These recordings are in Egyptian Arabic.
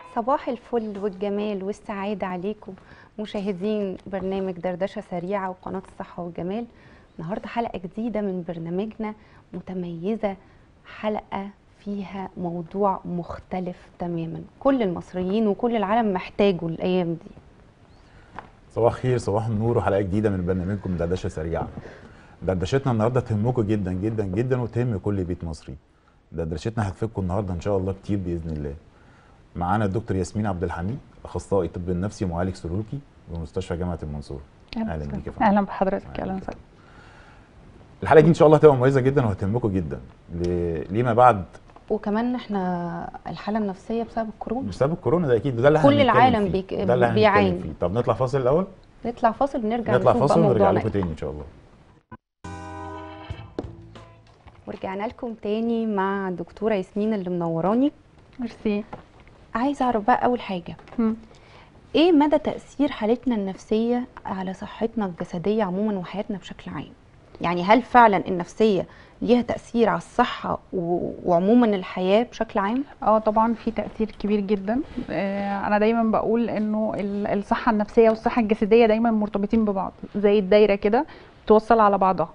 صباح الفل والجمال والسعادة عليكم مشاهدين برنامج دردشة سريعة وقناة الصحة والجمال النهاردة حلقة جديدة من برنامجنا متميزة حلقة فيها موضوع مختلف تماما كل المصريين وكل العالم محتاجه الأيام دي صباح الخير صباح النور وحلقه جديده من برنامجكم دردشه سريعه دردشتنا النهارده تهمكم جدا جدا جدا وتهم كل بيت مصري دردشتنا هتفيدكم النهارده ان شاء الله كتير باذن الله معانا الدكتور ياسمين عبد الحميد اخصائي طب النفسي ومعالج سلوكي بمستشفى جامعه المنصوره اهلا بيك يا فندم اهلا بحضرتك اهلا وسهلا الحلقه دي ان شاء الله هتبقى مميزه جدا وهتهمكم جدا ل- لما بعد وكمان احنا الحالة النفسية بسبب الكورونا بسبب الكورونا ده اكيد ده اللي كل هنتكلم العالم فيه. بيك- ده اللي هنتكلم بيعاني. فيه. طب نطلع فاصل الاول نطلع فاصل ونرجع نطلع نشوف بقى فاصل ونرجع موضوعنا لكم إيه. تاني ان شاء الله ورجعنا لكم تاني مع الدكتورة ياسمين اللي منوراني ميرسي عايزة أعرف بقى أول حاجة مم. ايه مدى تأثير حالتنا النفسية على صحتنا الجسدية عموما وحياتنا بشكل عام يعني هل فعلا النفسية ليها تأثير على الصحة و- وعموما الحياة بشكل عام اه طبعا في تاثير كبير جدا آه انا دايما بقول انه ال- الصحه النفسيه والصحه الجسديه دايما مرتبطين ببعض زي الدايره كده بتوصل على بعضها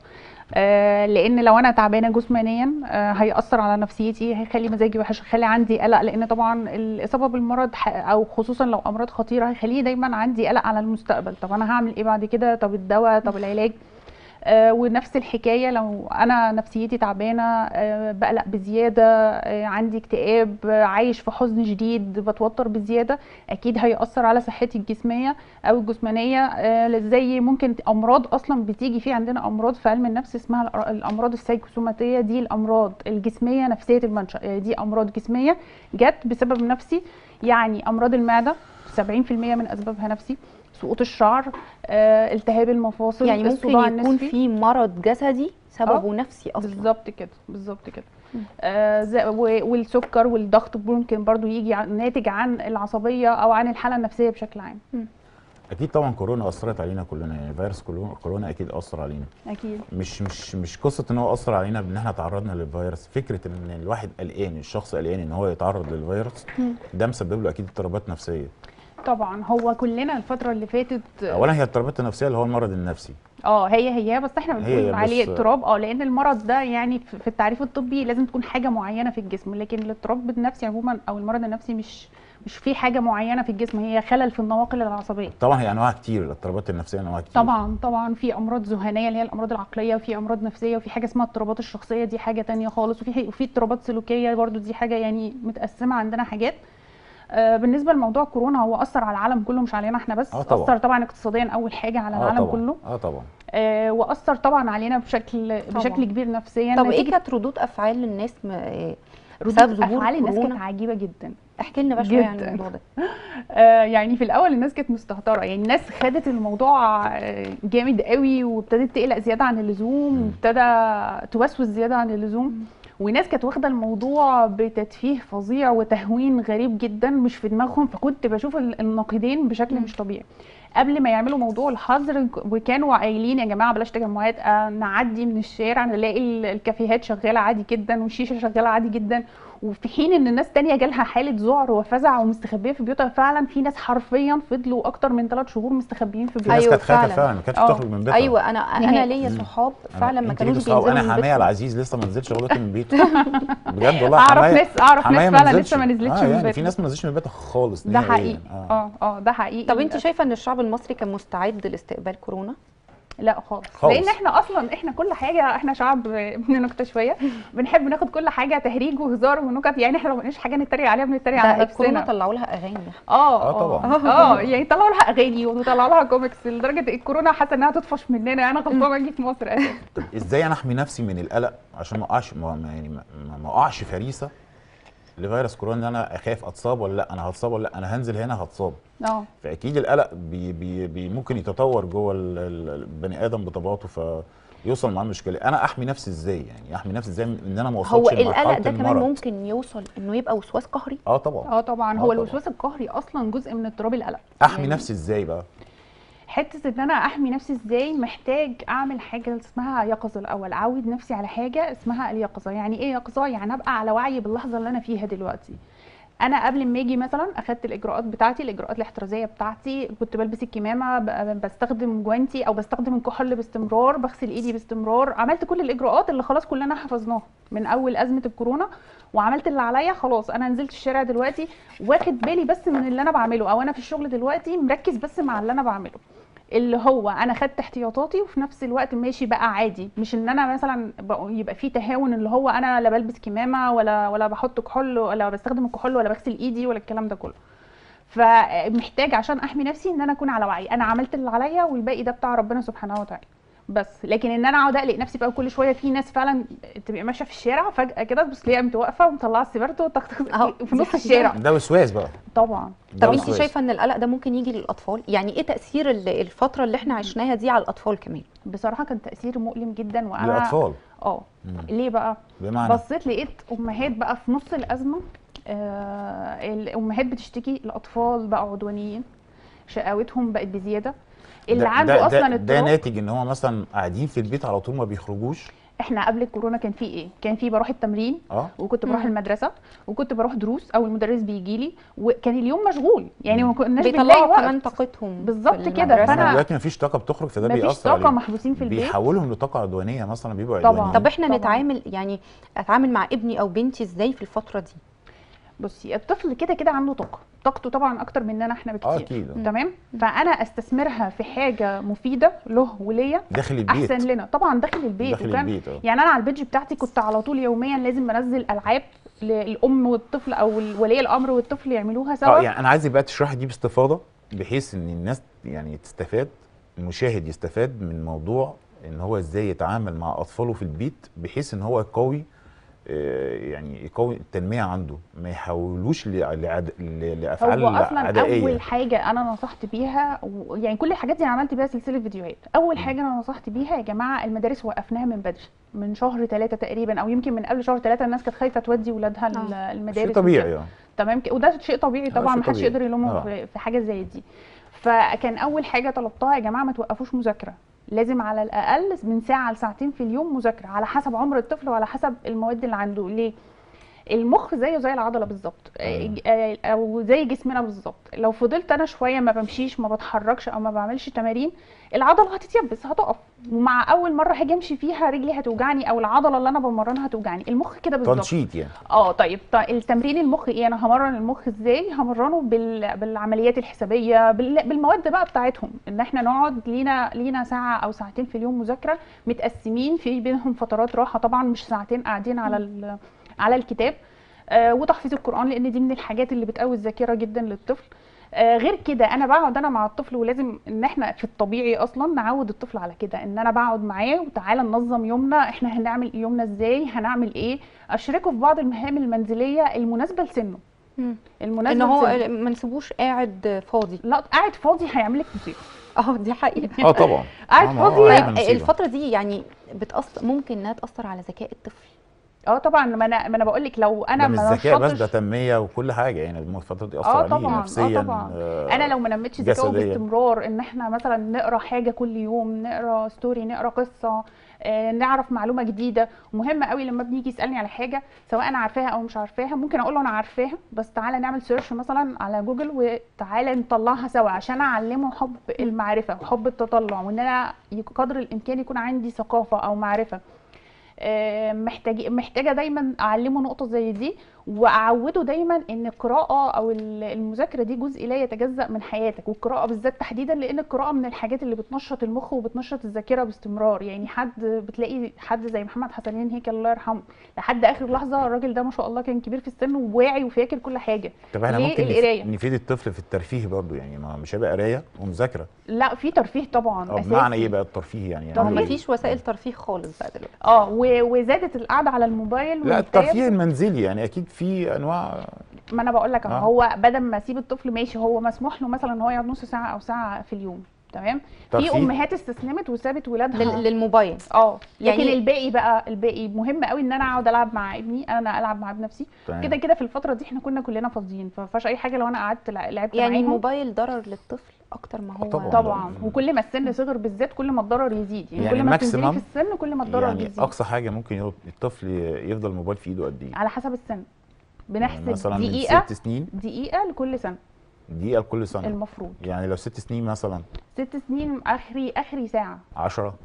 آه لان لو انا تعبانه جسمانيا آه هياثر على نفسيتي هيخلي مزاجي وحش هيخلي عندي قلق لان طبعا الاصابه بالمرض ح- او خصوصا لو امراض خطيره هيخليه دايما عندي قلق على المستقبل طب انا هعمل ايه بعد كده طب الدواء طب العلاج آه، ونفس الحكايه لو انا نفسيتي تعبانه آه، بقلق بزياده آه، عندي اكتئاب آه، عايش في حزن شديد بتوتر بزياده اكيد هيأثر على صحتي الجسميه او الجسمانيه آه، زي ممكن امراض اصلا بتيجي في عندنا امراض في علم النفس اسمها الأر- الامراض السيكوسوماتيه دي الامراض الجسميه نفسيه المنشأ آه، دي امراض جسميه جت بسبب نفسي يعني امراض المعده 70% من اسبابها نفسي سقوط الشعر آه، التهاب المفاصل يعني ممكن الصداع يكون النصفي. في مرض جسدي سببه نفسي اصلا بالظبط كده بالظبط كده آه زي- و- والسكر والضغط ممكن برضو يجي عن- ناتج عن العصبيه او عن الحاله النفسيه بشكل عام اكيد طبعا كورونا اثرت علينا كلنا يعني فيروس كورونا كورونا اكيد اثر علينا اكيد مش مش مش قصه ان هو اثر علينا بان احنا تعرضنا للفيروس فكره ان الواحد قلقان الشخص قلقان ان هو يتعرض للفيروس ده مسبب له اكيد اضطرابات نفسيه طبعا هو كلنا الفتره اللي فاتت اولا هي الاضطرابات النفسيه اللي هو المرض النفسي اه هي هي بس احنا هي بنقول بس- عليه اضطراب اه لان المرض ده يعني في في التعريف الطبي لازم تكون حاجه معينه في الجسم لكن الاضطراب النفسي عموما او المرض النفسي مش مش في حاجه معينه في الجسم هي خلل في النواقل العصبيه طبعا هي انواع كتير الاضطرابات النفسيه انواع كتير طبعا طبعا في امراض ذهانيه اللي هي الامراض العقليه وفي امراض نفسيه وفي حاجه اسمها اضطرابات الشخصيه دي حاجه تانية خالص وفي وفي اضطرابات سلوكيه برضو دي حاجه يعني متقسمه عندنا حاجات آه، بالنسبه لموضوع كورونا هو اثر على العالم كله مش علينا احنا بس آه طبعاً. اثر طبعا اقتصاديا اول حاجه على اه العالم طبعا كله اه طبعا آه، واثر طبعا علينا بشكل بشكل كبير نفسيا طب ايه نتيجة كانت ردود افعال الناس م... إيه ردود بسبب ظهور افعال الناس كانت كورونا عجيبه جدا احكي لنا بقى شويه عن جداً. الموضوع ده آه، يعني في الاول الناس كانت مستهتره يعني الناس خدت الموضوع آه، جامد قوي وابتدت تقلق زياده عن اللزوم وابتدى توسوس زياده عن اللزوم وناس كانت واخده الموضوع بتتفيه فظيع وتهوين غريب جدا مش في دماغهم فكنت بشوف ال- الناقدين بشكل مش طبيعي قبل ما يعملوا موضوع الحظر وكانوا قايلين يا جماعه بلاش تجمعات آه، نعدي من الشارع نلاقي ال- الكافيهات شغاله عادي جدا والشيشه شغاله عادي جدا وفي حين ان الناس تانية جالها حاله ذعر وفزع ومستخبيه في بيوتها فعلا في ناس حرفيا فضلوا اكتر من ثلاث شهور مستخبيين في في بيوتها ناس أيوة كانت خايفه فعلاً. فعلا ما كانتش آه. تخرج من بيتها ايوه انا انا نهائي. ليا صحاب أنا- فعلا ما أنت كانوش ليكي صحاب. بينزلوا انا من حماية بيتهم العزيز لسه ما نزلش غلطت من بيته بجد والله اعرف حماية- ناس اعرف حماية ناس فعلا نزلتش. لسه ما نزلتش آه من يعني في بيتها ناس ما نزلتش من بيتها خالص ده نهائياً. حقيقي اه اه ده حقيقي طب انت شايفه ان الشعب المصري كان مستعد لاستقبال كورونا لا خالص. خالص. لان احنا اصلا احنا كل حاجه احنا شعب ابن نكته شويه بنحب ناخد كل حاجه تهريج وهزار ونكت يعني احنا لو ملقناش حاجه نتريق عليها بنتريق على ده الكورونا نفسنا طلعوا لها اغاني اه آه طبعاً. اه يعني طلعوا لها اغاني وطلعوا لها كوميكس لدرجه الكورونا حاسه انها تطفش مننا انا غلطانه اجي في مصر اساسا طب ازاي انا احمي نفسي من القلق عشان ما اقعش ما ما- يعني ما- ما ما اقعش فريسه لفيروس كورونا ان انا اخاف اتصاب ولا لا انا هتصاب ولا لا انا هنزل هنا هتصاب اه فاكيد القلق بي بي بي ممكن يتطور جوه ال- ال- البني ادم بطبيعته فيوصل معاه مشكله انا احمي نفسي ازاي يعني احمي نفسي ازاي من ان انا ما هو اوصلش القلق لمرحله ده كمان المرض ممكن يوصل انه يبقى وسواس قهري اه طبعا اه طبعا آه هو طبعاً. الوسواس القهري اصلا جزء من اضطراب القلق احمي يعني نفسي ازاي بقى حته ان انا احمي نفسي ازاي محتاج اعمل حاجه اسمها يقظه الاول اعود نفسي على حاجه اسمها اليقظه يعني ايه يقظه يعني ابقى على وعي باللحظه اللي انا فيها دلوقتي انا قبل ما اجي مثلا اخدت الاجراءات بتاعتي الاجراءات الاحترازيه بتاعتي كنت بلبس الكمامه ب- بستخدم جوانتي او بستخدم الكحول باستمرار بغسل ايدي باستمرار عملت كل الاجراءات اللي خلاص كلنا حفظناها من اول ازمه الكورونا وعملت اللي عليا خلاص انا نزلت الشارع دلوقتي واخد بالي بس من اللي انا بعمله او انا في الشغل دلوقتي مركز بس مع اللي انا بعمله اللي هو انا خدت احتياطاتي وفي نفس الوقت ماشي بقى عادي مش ان انا مثلا بق- يبقى في تهاون اللي هو انا لا بلبس كمامه ولا ولا بحط كحول ولا بستخدم الكحول ولا بغسل ايدي ولا الكلام ده كله فمحتاج عشان احمي نفسي ان انا اكون على وعي انا عملت اللي عليا والباقي ده بتاع ربنا سبحانه وتعالى بس لكن ان انا اقعد اقلق نفسي بقى كل شويه في ناس فعلا تبقى ماشيه في الشارع فجاه كده تبص تلاقيها قامت واقفه ومطلعه السيجارته وتخ- أهو، تخ- في دي نص حقيقة. الشارع ده وسواس بقى طبعا ده طب انت وسواس. شايفه ان القلق ده ممكن يجي للاطفال يعني ايه تاثير ال- الفتره اللي احنا عشناها دي على الاطفال كمان بصراحه كان تاثير مؤلم جدا وانا للاطفال اه مم. ليه بقى بمعنى بصيت لقيت امهات بقى في نص الازمه آه الامهات بتشتكي الاطفال بقى عدوانيين شقاوتهم بقت بزياده اللي ده- عنده ده اصلا ده, ده اضطراب ناتج ان هم مثلا قاعدين في البيت على طول ما بيخرجوش احنا قبل الكورونا كان في ايه كان في بروح التمرين اه وكنت بروح مم. المدرسه وكنت بروح دروس او المدرس بيجي لي وكان اليوم مشغول يعني ما كناش بنلاقي بيطلعوا وقت كمان طاقتهم بالظبط في كده، المدرسة. فأنا- دلوقتي مفيش طاقه بتخرج فده مفيش بيأثر طاقه عليهم محبوسين في البيت بيحولهم لطاقه عدوانيه مثلا بيبقوا طبعاً. عدوانيين طب احنا طبعاً. نتعامل يعني اتعامل مع ابني او بنتي ازاي في الفتره دي بصي الطفل كده كده عنده طاقه طاقته طبعا اكتر مننا احنا اه بكتير اكيد تمام فانا استثمرها في حاجه مفيده له وليا داخل البيت احسن لنا طبعا داخل البيت داخل وكان البيت اه يعني انا على البيج بتاعتي كنت على طول يوميا لازم بنزل العاب للام والطفل او ولي الامر والطفل يعملوها سوا اه يعني انا عايز بقى تشرحي دي باستفاضه بحيث ان الناس يعني تستفاد المشاهد يستفاد من موضوع ان هو ازاي يتعامل مع اطفاله في البيت بحيث ان هو يقوي آه، يعني يقوي التنميه عنده ما يحولوش لع- لعد... ل- لافعال هو اصلا عدائيه اول حاجه انا نصحت بيها و... يعني كل الحاجات دي انا عملت بيها سلسله فيديوهات اول حاجه انا نصحت بيها يا جماعه المدارس وقفناها من بدري من شهر ثلاثة تقريبا او يمكن من قبل شهر ثلاثة الناس كانت خايفه تودي ولادها ال- آه. المدارس شيء وكده. طبيعي اه تمام ك- وده شيء طبيعي آه، طبعا شيء ما حدش طبيعي. يقدر يلومهم آه. في في حاجه زي دي فكان اول حاجه طلبتها يا جماعه ما توقفوش مذاكره لازم على الاقل من ساعه لساعتين في اليوم مذاكره على حسب عمر الطفل وعلى حسب المواد اللي عنده ليه المخ زيه زي العضله بالظبط مم. آه، او زي جسمنا بالظبط لو فضلت انا شويه ما بمشيش ما بتحركش او ما بعملش تمارين العضله هتتيبس هتقف ومع اول مره هاجي امشي فيها رجلي هتوجعني او العضله اللي انا بمرنها هتوجعني المخ كده بالظبط تنشيط يعني اه طيب ط- التمرين المخ ايه انا همرن المخ ازاي همرنه بال... بالعمليات الحسابيه بال... بالمواد بقى بتاعتهم ان احنا نقعد لينا لينا ساعه او ساعتين في اليوم مذاكره متقسمين في بينهم فترات راحه طبعا مش ساعتين قاعدين على ال... على الكتاب آه وتحفيظ القران لان دي من الحاجات اللي بتقوي الذاكره جدا للطفل آه غير كده انا بقعد انا مع الطفل ولازم ان احنا في الطبيعي اصلا نعود الطفل على كده ان انا بقعد معاه وتعالى ننظم يومنا احنا هنعمل يومنا ازاي هنعمل ايه اشركه في بعض المهام المنزليه المناسبه لسنه مم. المناسبه ان هو لسنه. ما نسيبوش قاعد فاضي لا قاعد فاضي هيعمل لك مصيبه اه دي حقيقه اه طبعا قاعد آه، ما هو فاضي هيعمل طيب مصيبة. الفتره دي يعني بتأثر ممكن انها تاثر على ذكاء الطفل اه طبعا ما انا ما انا بقول لك لو انا ده مش ما ذكاء بس نشطتش- ده تنميه وكل حاجه يعني الفتره دي اثر اه عليه طبعا نفسيا اه طبعا آه، انا لو ما نمتش ذكائه جسدياً. باستمرار ان احنا مثلا نقرا حاجه كل يوم نقرا ستوري نقرا قصه آه، نعرف معلومه جديده ومهم قوي لما بنيجي يسالني على حاجه سواء انا عارفاها او مش عارفاها ممكن اقول له انا عارفاها بس تعالى نعمل سيرش مثلا على جوجل وتعالى نطلعها سوا عشان اعلمه حب المعرفه وحب التطلع وان انا يك- قدر الامكان يكون عندي ثقافه او معرفه آه، محتاج محتاجه دايما اعلمه نقطه زي دي واعوده دايما ان القراءه او ال- المذاكره دي جزء لا يتجزا من حياتك والقراءه بالذات تحديدا لان القراءه من الحاجات اللي بتنشط المخ وبتنشط الذاكره باستمرار يعني حد بتلاقي حد زي محمد حسنين هيك الله يرحمه لحد اخر لحظه الراجل ده ما شاء الله كان كبير في السن وواعي وفاكر كل حاجه طب احنا ليه ممكن نف- القراية؟ نفيد الطفل في الترفيه برضو يعني ما مش هيبقى قرايه ومذاكره لا في ترفيه طبعا اه أساسي. بمعنى ايه بقى الترفيه يعني طب ما يعني هو إيه؟ مفيش وسائل ترفيه خالص بقى دلوقتي اه و- وزادت القعده على الموبايل لا والتاب. الترفيه المنزلي يعني اكيد في انواع ما انا بقول لك آه. آه. هو بدل ما اسيب الطفل ماشي هو مسموح له مثلا ان هو يقعد نص ساعه او ساعه في اليوم تمام ترفيه. في امهات استسلمت وسابت ولادها لل- للموبايل اه لكن يعني- يعني الباقي بقى الباقي مهم قوي ان انا اقعد العب مع ابني انا العب مع بنفسي تمام. كده كده في الفتره دي احنا كنا كلنا فاضيين فما فيهاش اي حاجه لو انا قعدت لع- لعبت يعني معاهم الموبايل ضرر للطفل اكتر ما هو طبعاً. طبعا وكل ما السن صغر بالذات كل ما الضرر يزيد يعني, يعني كل ما تنزلي maximum في السن كل ما الضرر يعني بيزيد اقصى حاجه ممكن يض- الطفل يفضل الموبايل في ايده قد ايه على حسب السن بنحسب مثلا من دقيقه ست سنين دقيقه لكل سنه دقيقه لكل سنه المفروض يعني لو ست سنين مثلا ست سنين اخري اخري ساعه 10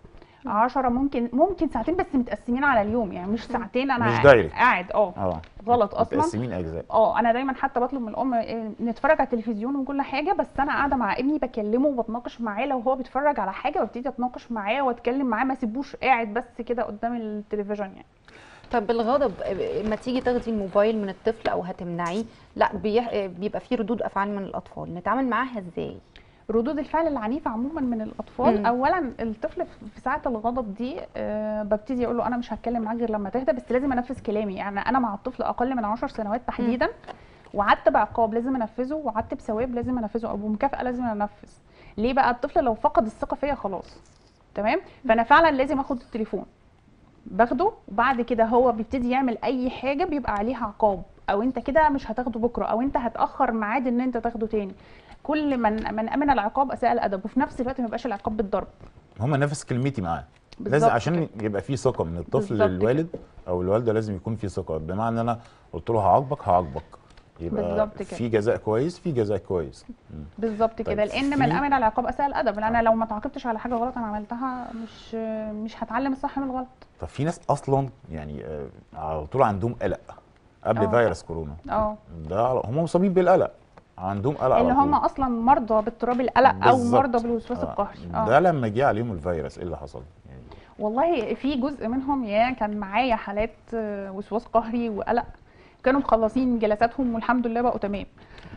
عشرة ممكن ممكن ساعتين بس متقسمين على اليوم يعني مش ساعتين انا مش دايركت. قاعد اه اه غلط اصلا متقسمين اجزاء اه انا دايما حتى بطلب من الام إيه، نتفرج على التلفزيون وكل حاجه بس انا قاعده مع ابني بكلمه وبتناقش معاه لو هو بيتفرج على حاجه ببتدي اتناقش معاه واتكلم معاه ما اسيبوش قاعد بس كده قدام التلفزيون يعني طب الغضب لما تيجي تاخدي الموبايل من الطفل او هتمنعيه لا بيح... بيبقى فيه ردود افعال من الاطفال نتعامل معاها ازاي ردود الفعل العنيفه عموما من الاطفال مم. اولا الطفل في ساعه الغضب دي آه ببتدي اقول له انا مش هتكلم معاك غير لما تهدى بس لازم انفذ كلامي يعني انا مع الطفل اقل من 10 سنوات تحديدا وعدت بعقاب لازم انفذه وعدت بثواب لازم انفذه او بمكافاه لازم انفذ ليه بقى الطفل لو فقد الثقه فيا خلاص تمام فانا فعلا لازم اخد التليفون باخده وبعد كده هو بيبتدي يعمل اي حاجه بيبقى عليها عقاب او انت كده مش هتاخده بكره او انت هتاخر ميعاد ان انت تاخده تاني كل من من امن العقاب اساء الادب وفي نفس الوقت ما يبقاش العقاب بالضرب هم نفس كلمتي معاه لازم بالظبط عشان كده. يبقى في ثقه من الطفل بالظبط للوالد او الوالده لازم يكون في ثقه بمعنى ان انا قلت له هعاقبك هعاقبك يبقى بالظبط كده. في جزاء كويس في جزاء كويس مم. بالظبط طيب كده لان من في- امن العقاب اساء الادب لان انا لو ما تعاقبتش على حاجه غلط انا عملتها مش مش هتعلم الصح من الغلط طب في ناس اصلا يعني آه، على طول عندهم قلق قبل آه. فيروس كورونا اه ده على- هم مصابين بالقلق عندهم قلق اللي على طول. هم اصلا مرضى باضطراب القلق او بالظبط. مرضى بالوسواس آه. القهري ده لما جه عليهم الفيروس ايه اللي حصل؟ يعني والله في جزء منهم يا كان معايا حالات آه، وسواس قهري وقلق كانوا مخلصين جلساتهم والحمد لله بقوا تمام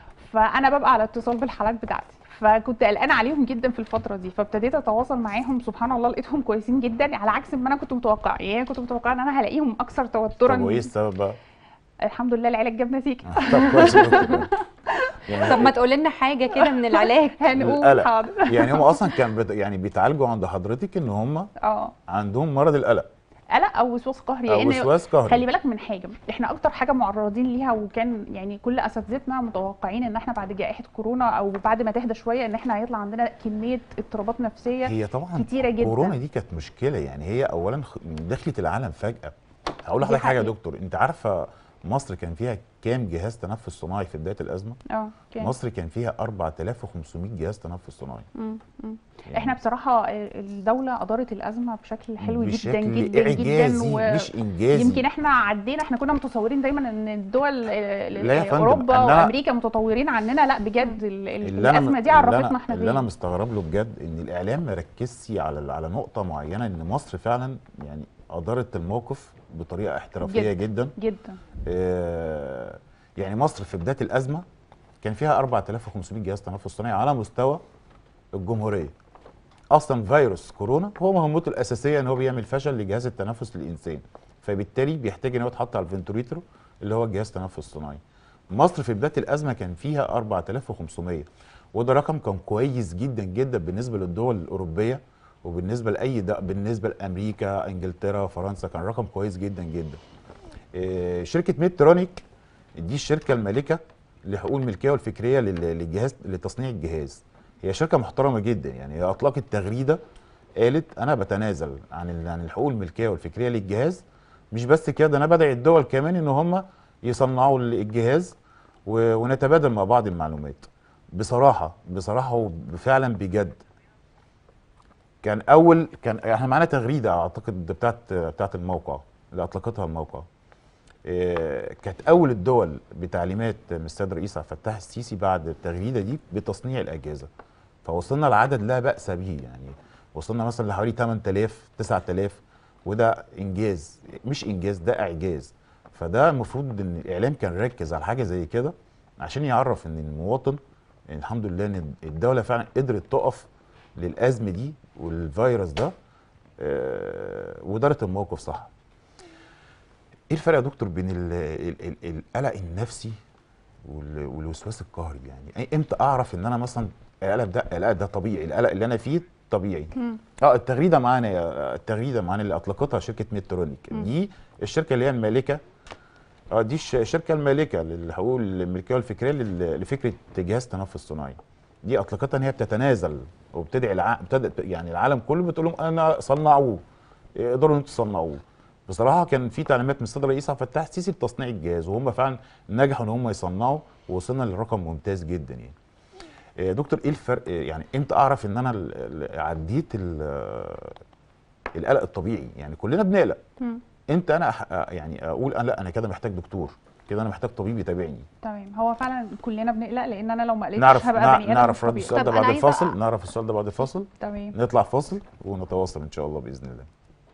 فانا ببقى على اتصال بالحالات بتاعتي فكنت قلقانه عليهم جدا في الفتره دي فابتديت اتواصل معاهم سبحان الله لقيتهم كويسين جدا على عكس ما انا كنت متوقعه يعني كنت متوقعه ان انا هلاقيهم اكثر توترا طب وايه السبب بقى؟ الحمد لله العلاج جاب نتيجه طب كويس يا دكتور. يعني طب ما تقول لنا حاجه كده من العلاج هنقول القلق. حاضر يعني هم اصلا كان بت... يعني بيتعالجوا عند حضرتك ان هم اه عندهم مرض القلق قلق او وسواس قهري او لان وسواس قهري خلي بالك من حاجه احنا اكتر حاجه معرضين ليها وكان يعني كل اساتذتنا متوقعين ان احنا بعد جائحه كورونا او بعد ما تهدى شويه ان احنا هيطلع عندنا كميه اضطرابات نفسيه هي طبعا كتيرة جدا. كورونا دي كانت مشكله يعني هي اولا خ- دخلت العالم فجاه هقول دي لحضرتك حاجه يا حقيقة. دكتور انت عارفه مصر كان فيها كام جهاز تنفس صناعي في بدايه الازمه اه كان مصر كان فيها 4500 جهاز تنفس صناعي مم. مم. يعني احنا بصراحه الدوله ادارت الازمه بشكل حلو جدا بشكل جدا اعجازي جدا مش انجازي يمكن احنا عدينا احنا كنا متصورين دايما ان الدول لا يا فندم، اوروبا أنا- وامريكا متطورين عننا لا بجد ال- ال- اللي انا الازمه دي اللي أنا- عرفتنا احنا اللي انا فين مستغرب له بجد ان الاعلام ما ركزش على على نقطه معينه ان مصر فعلا يعني ادارت الموقف بطريقه احترافيه جدا. جدا جدا آه، يعني مصر في بدايه الازمه كان فيها 4500 جهاز تنفس صناعي على مستوى الجمهوريه اصلا فيروس كورونا هو مهمته الاساسيه ان هو بيعمل فشل لجهاز التنفس للانسان فبالتالي بيحتاج ان هو يتحط على الفنتوريتر اللي هو جهاز تنفس صناعي مصر في بدايه الازمه كان فيها 4500 وده رقم كان كويس جدا جدا بالنسبه للدول الاوروبيه وبالنسبه لاي ده بالنسبه لامريكا انجلترا فرنسا كان رقم كويس جدا جدا آه، شركه ميدترونيك دي الشركه المالكه لحقوق الملكيه والفكريه لل- للجهاز لتصنيع الجهاز هي شركه محترمه جدا يعني هي اطلقت تغريده قالت انا بتنازل عن ال- عن الحقوق الملكيه والفكريه للجهاز مش بس كده انا بدعي الدول كمان ان هم يصنعوا ال- الجهاز و- ونتبادل مع بعض المعلومات بصراحه بصراحه وفعلا بجد كان اول كان احنا معانا تغريده اعتقد بتاعت بتاعت الموقع اللي اطلقتها الموقع آه، كانت اول الدول بتعليمات من السيد الرئيس عبد الفتاح السيسي بعد التغريده دي بتصنيع الاجهزه فوصلنا لعدد لا باس به يعني وصلنا مثلا لحوالي 8000 9000 وده انجاز مش انجاز ده اعجاز فده المفروض ان الاعلام كان ركز على حاجه زي كده عشان يعرف ان المواطن إن الحمد لله ان الدوله فعلا قدرت تقف للازمه دي والفيروس ده آه، واداره الموقف صح ايه الفرق يا دكتور بين ال- ال- ال- القلق النفسي وال- والوسواس القهري يعني امتى اعرف ان انا مثلا القلق ده القلق ده طبيعي القلق اللي انا فيه طبيعي اه التغريده معانا يا- التغريده معانا اللي اطلقتها شركه ميدترونيك دي الشركه اللي هي المالكه اه دي الش- الشركه المالكه للحقوق الملكيه والفكريه لل- لفكره جهاز تنفس صناعي دي اطلقتها ان هي بتتنازل وبتدعي الع... بتد... يعني العالم كله بتقول لهم انا صنعوه اقدروا انتوا تصنعوه بصراحه كان في تعليمات من السيد الرئيس عبد الفتاح السيسي لتصنيع الجهاز وهم فعلا نجحوا ان هم يصنعوا ووصلنا لرقم ممتاز جدا يعني آه، دكتور ايه الفرق آه، يعني امتى اعرف ان انا ال- ال- عديت ال- القلق الطبيعي يعني كلنا بنقلق مم. امتى انا أح- آه، يعني اقول أنا لا انا كده محتاج دكتور كده انا محتاج طبيب يتابعني تمام هو فعلا كلنا بنقلق لان انا لو ما قلقتش نعرف هبقى نع- بني ادم نعرف مش رد طبيعي. السؤال ده طب بعد أنا عايزة الفاصل أ- نعرف السؤال ده بعد الفاصل تمام نطلع فاصل ونتواصل ان شاء الله باذن الله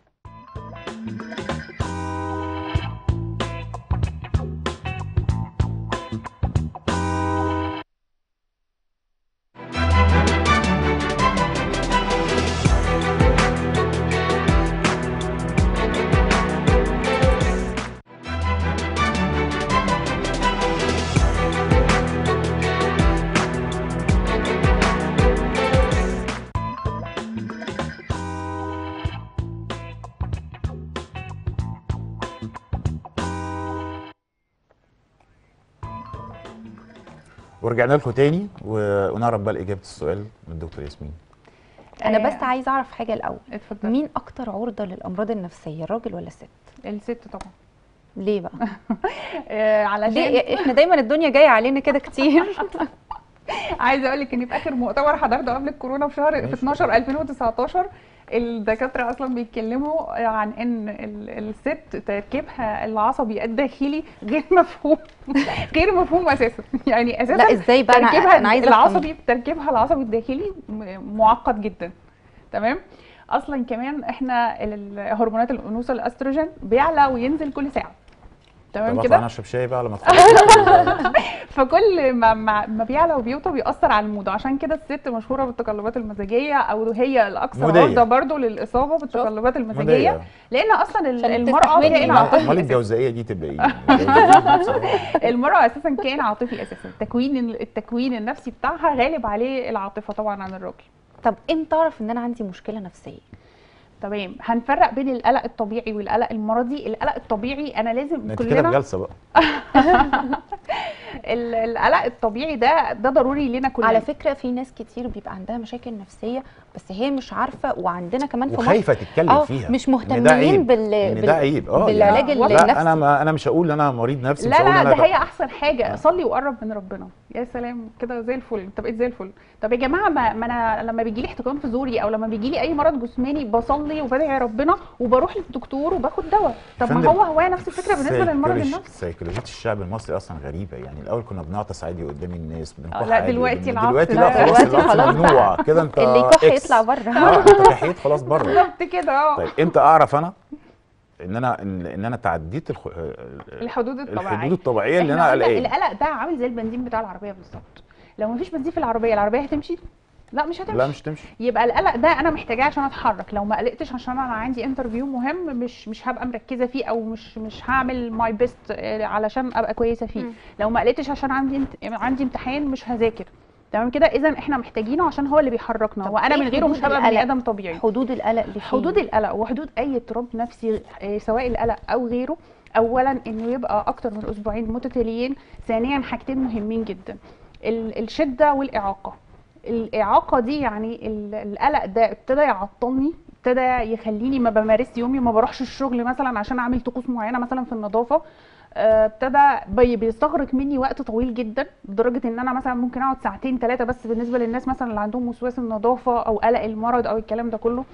ورجعنا لكم تاني و- ونعرف بقى اجابه السؤال من الدكتور ياسمين انا آه، بس عايزه اعرف حاجه الاول اتفضل مين اكتر عرضه للامراض النفسيه الراجل ولا الست الست طبعا ليه بقى آه علشان ليه احنا دايما الدنيا جايه علينا كده كتير عايزه اقول لك ان في اخر مؤتمر حضرته قبل الكورونا في شهر في ماشي. 12 2019 الدكاتره اصلا بيتكلموا عن ان ال- الست تركيبها العصبي الداخلي غير مفهوم غير مفهوم اساسا يعني اساسا لا ازاي بقى انا تركيبها انا عايزه أفهم. العصبي تركيبها العصبي الداخلي م- معقد جدا تمام اصلا كمان احنا ال- هرمونات الانوثه الاستروجين بيعلى وينزل كل ساعه تمام طب كده انا اشرب شاي بقى لما تخلص فكل ما ما, ما بيعلى وبيوطى بيأثر على المود عشان كده الست مشهوره بالتقلبات المزاجيه او هي الاكثر مودية. عرضه برضو للاصابه بالتقلبات المزاجيه مودية. لان اصلا ال- عشان المراه تستحملي كائن بقى. عاطفي امال أساساً. الجوزائيه دي تبقى ايه؟ الجوزائية دي بصراحة. المراه اساسا كائن عاطفي اساسا التكوين التكوين النفسي بتاعها غالب عليه العاطفه طبعا عن الراجل طب امتى اعرف ان انا عندي مشكله نفسيه تمام هنفرق بين القلق الطبيعي والقلق المرضي القلق الطبيعي انا لازم انت كده في كلنا جلسه بقى ال- القلق الطبيعي ده ده ضروري لنا كلنا على فكره في ناس كتير بيبقى عندها مشاكل نفسيه بس هي مش عارفه وعندنا كمان في مصر وخايفه تتكلم اه فيها مش إن ده مهتمين عيب. بال... ان بال... ده عيب اه بالعلاج يعني- النفسي لا انا ما انا مش هقول ان انا مريض نفسي مش لا هقول لا ان ده انا هي احسن حاجه آه. صلي وقرب من ربنا يا سلام كده زي الفل انت بقيت زي الفل طب يا جماعه ما, ما انا لما بيجي لي احتقان في زوري او لما بيجي لي اي مرض جسماني بصلي وبدعي ربنا وبروح للدكتور وباخد دواء طب ما فندم، هو هو نفس الفكره بالنسبه للمرض سيكولوجي- النفسي سيكولوجيه الشعب المصري اصلا غريبه يعني الاول كنا بنعطس عادي قدام الناس بنكح لا، عادي دلوقتي قدام- العطس دلوقتي لا، لا خلاص دلوقتي العطس خلاص بقى. ممنوع كده انت اللي يكح إكس. يطلع بره اه انت كحيت خلاص بره بالظبط كده اه طيب امتى اعرف انا ان انا ان, إن انا تعديت الخ... الحدود الطبيعيه الحدود الطبيعيه اللي إحنا انا قلنا قلقان القلق ده عامل زي البنزين بتاع العربيه بالظبط لو مفيش بنزين في العربيه العربيه هتمشي لا مش هتمشي لا مش تمشي يبقى القلق ده انا محتاجاه عشان اتحرك لو ما قلقتش عشان انا عندي انترفيو مهم مش مش هبقى مركزه فيه او مش مش هعمل ماي بيست علشان ابقى كويسه فيه مم. لو ما قلقتش عشان عندي انت- عندي امتحان مش هذاكر تمام كده اذا احنا محتاجينه عشان هو اللي بيحركنا طب وانا إيه من غيره مش حدود هبقى بني القلق؟ ادم طبيعي حدود القلق اللي فيه حدود القلق وحدود اي اضطراب نفسي آه، سواء القلق او غيره اولا انه يبقى اكتر من اسبوعين متتاليين ثانيا حاجتين مهمين جدا ال- الشده والاعاقه الاعاقه دي يعني ال- القلق ده ابتدى يعطلني ابتدى يخليني ما بمارس يومي ما بروحش الشغل مثلا عشان اعمل طقوس معينه مثلا في النظافه آه، ابتدى بي- بيستغرق مني وقت طويل جدا لدرجه ان انا مثلا ممكن اقعد ساعتين ثلاثه بس بالنسبه للناس مثلا اللي عندهم وسواس النظافه او قلق المرض او الكلام ده كله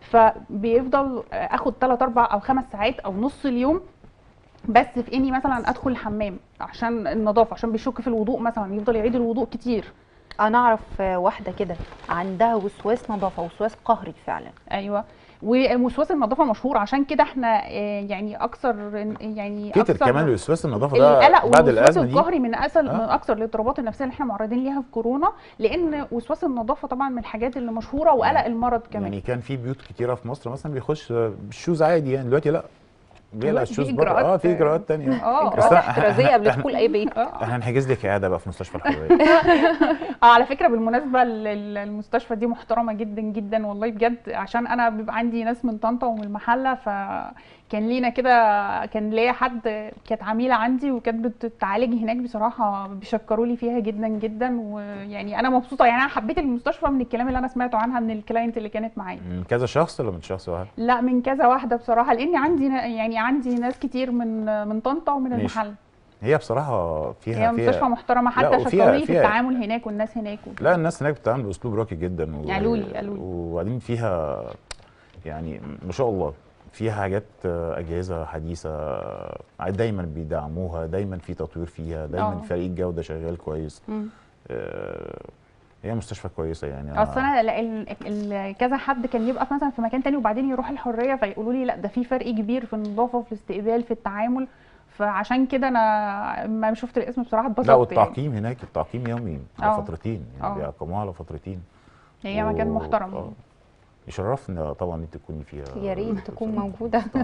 فبيفضل آه، اخد 3 4 او 5 ساعات او نص اليوم بس في اني مثلا ادخل الحمام عشان النظافه عشان بيشك في الوضوء مثلا يفضل يعيد الوضوء كتير انا اعرف آه، واحده كده عندها وسواس نظافه وسواس قهري فعلا ايوه ووسواس النظافه مشهور عشان كده احنا آه، يعني اكثر يعني كتر أكثر كمان وسواس النظافه ده القلق بعد والوسواس الازمه دي القهري من اسهل آه. من اكثر الاضطرابات النفسيه اللي احنا معرضين ليها في كورونا لان وسواس النظافه طبعا من الحاجات اللي مشهوره وقلق يعني- المرض كمان يعني كان في بيوت كتيره في مصر مثلا بيخش بالشوز عادي يعني دلوقتي لا بيقلع دلوقتي في الشوز بره اه في إجراءات- اجراءات تانية اه بس اجراءات لا، احترازيه قبل إحنا- دخول اي بيت اه احنا هنحجز لك عياده بقى في مستشفى الحريه اه على فكره بالمناسبه ال- ال- المستشفى دي محترمه جدا جدا والله بجد عشان انا بيبقى عندي ناس من طنطا ومن المحله فكان لينا كده كان ليا حد كانت عميله عندي وكانت بتتعالج هناك بصراحه بيشكروا لي فيها جدا جدا ويعني انا مبسوطه يعني انا حبيت المستشفى من الكلام اللي انا سمعته عنها من الكلاينت اللي كانت معايا من كذا شخص ولا من شخص واحد؟ لا من كذا واحده بصراحه لاني عندي نا- يعني عندي ناس كتير من من طنطا ومن ماشي. المحل هي بصراحه فيها هي مستشفى فيها محترمه لا، حتى وفيها- شكروا لي في فيها- التعامل هناك والناس هناك وكده. لا الناس هناك بتتعامل باسلوب راقي جدا و... قالوا لي- قالوا لي. وبعدين فيها يعني ما شاء الله فيها حاجات آه، اجهزه حديثه آه، دايما بيدعموها دايما في تطوير فيها دايما آه. فريق الجوده شغال كويس مم. آه، هي مستشفى كويسه يعني اصل انا لا- ال- ال- كذا حد كان يبقى في مثلا في مكان تاني وبعدين يروح الحريه فيقولوا لي لا ده في فرق كبير في النظافه في الاستقبال في التعامل فعشان كده انا لما شفت الاسم بصراحه اتبسطت لا يعني. والتعقيم هناك التعقيم يومي على آه. فترتين يعني آه. بيعقموها على فترتين هي مكان و- محترم آه. يشرفنا طبعا انت تكوني فيها يا ريت تكون موجوده آه.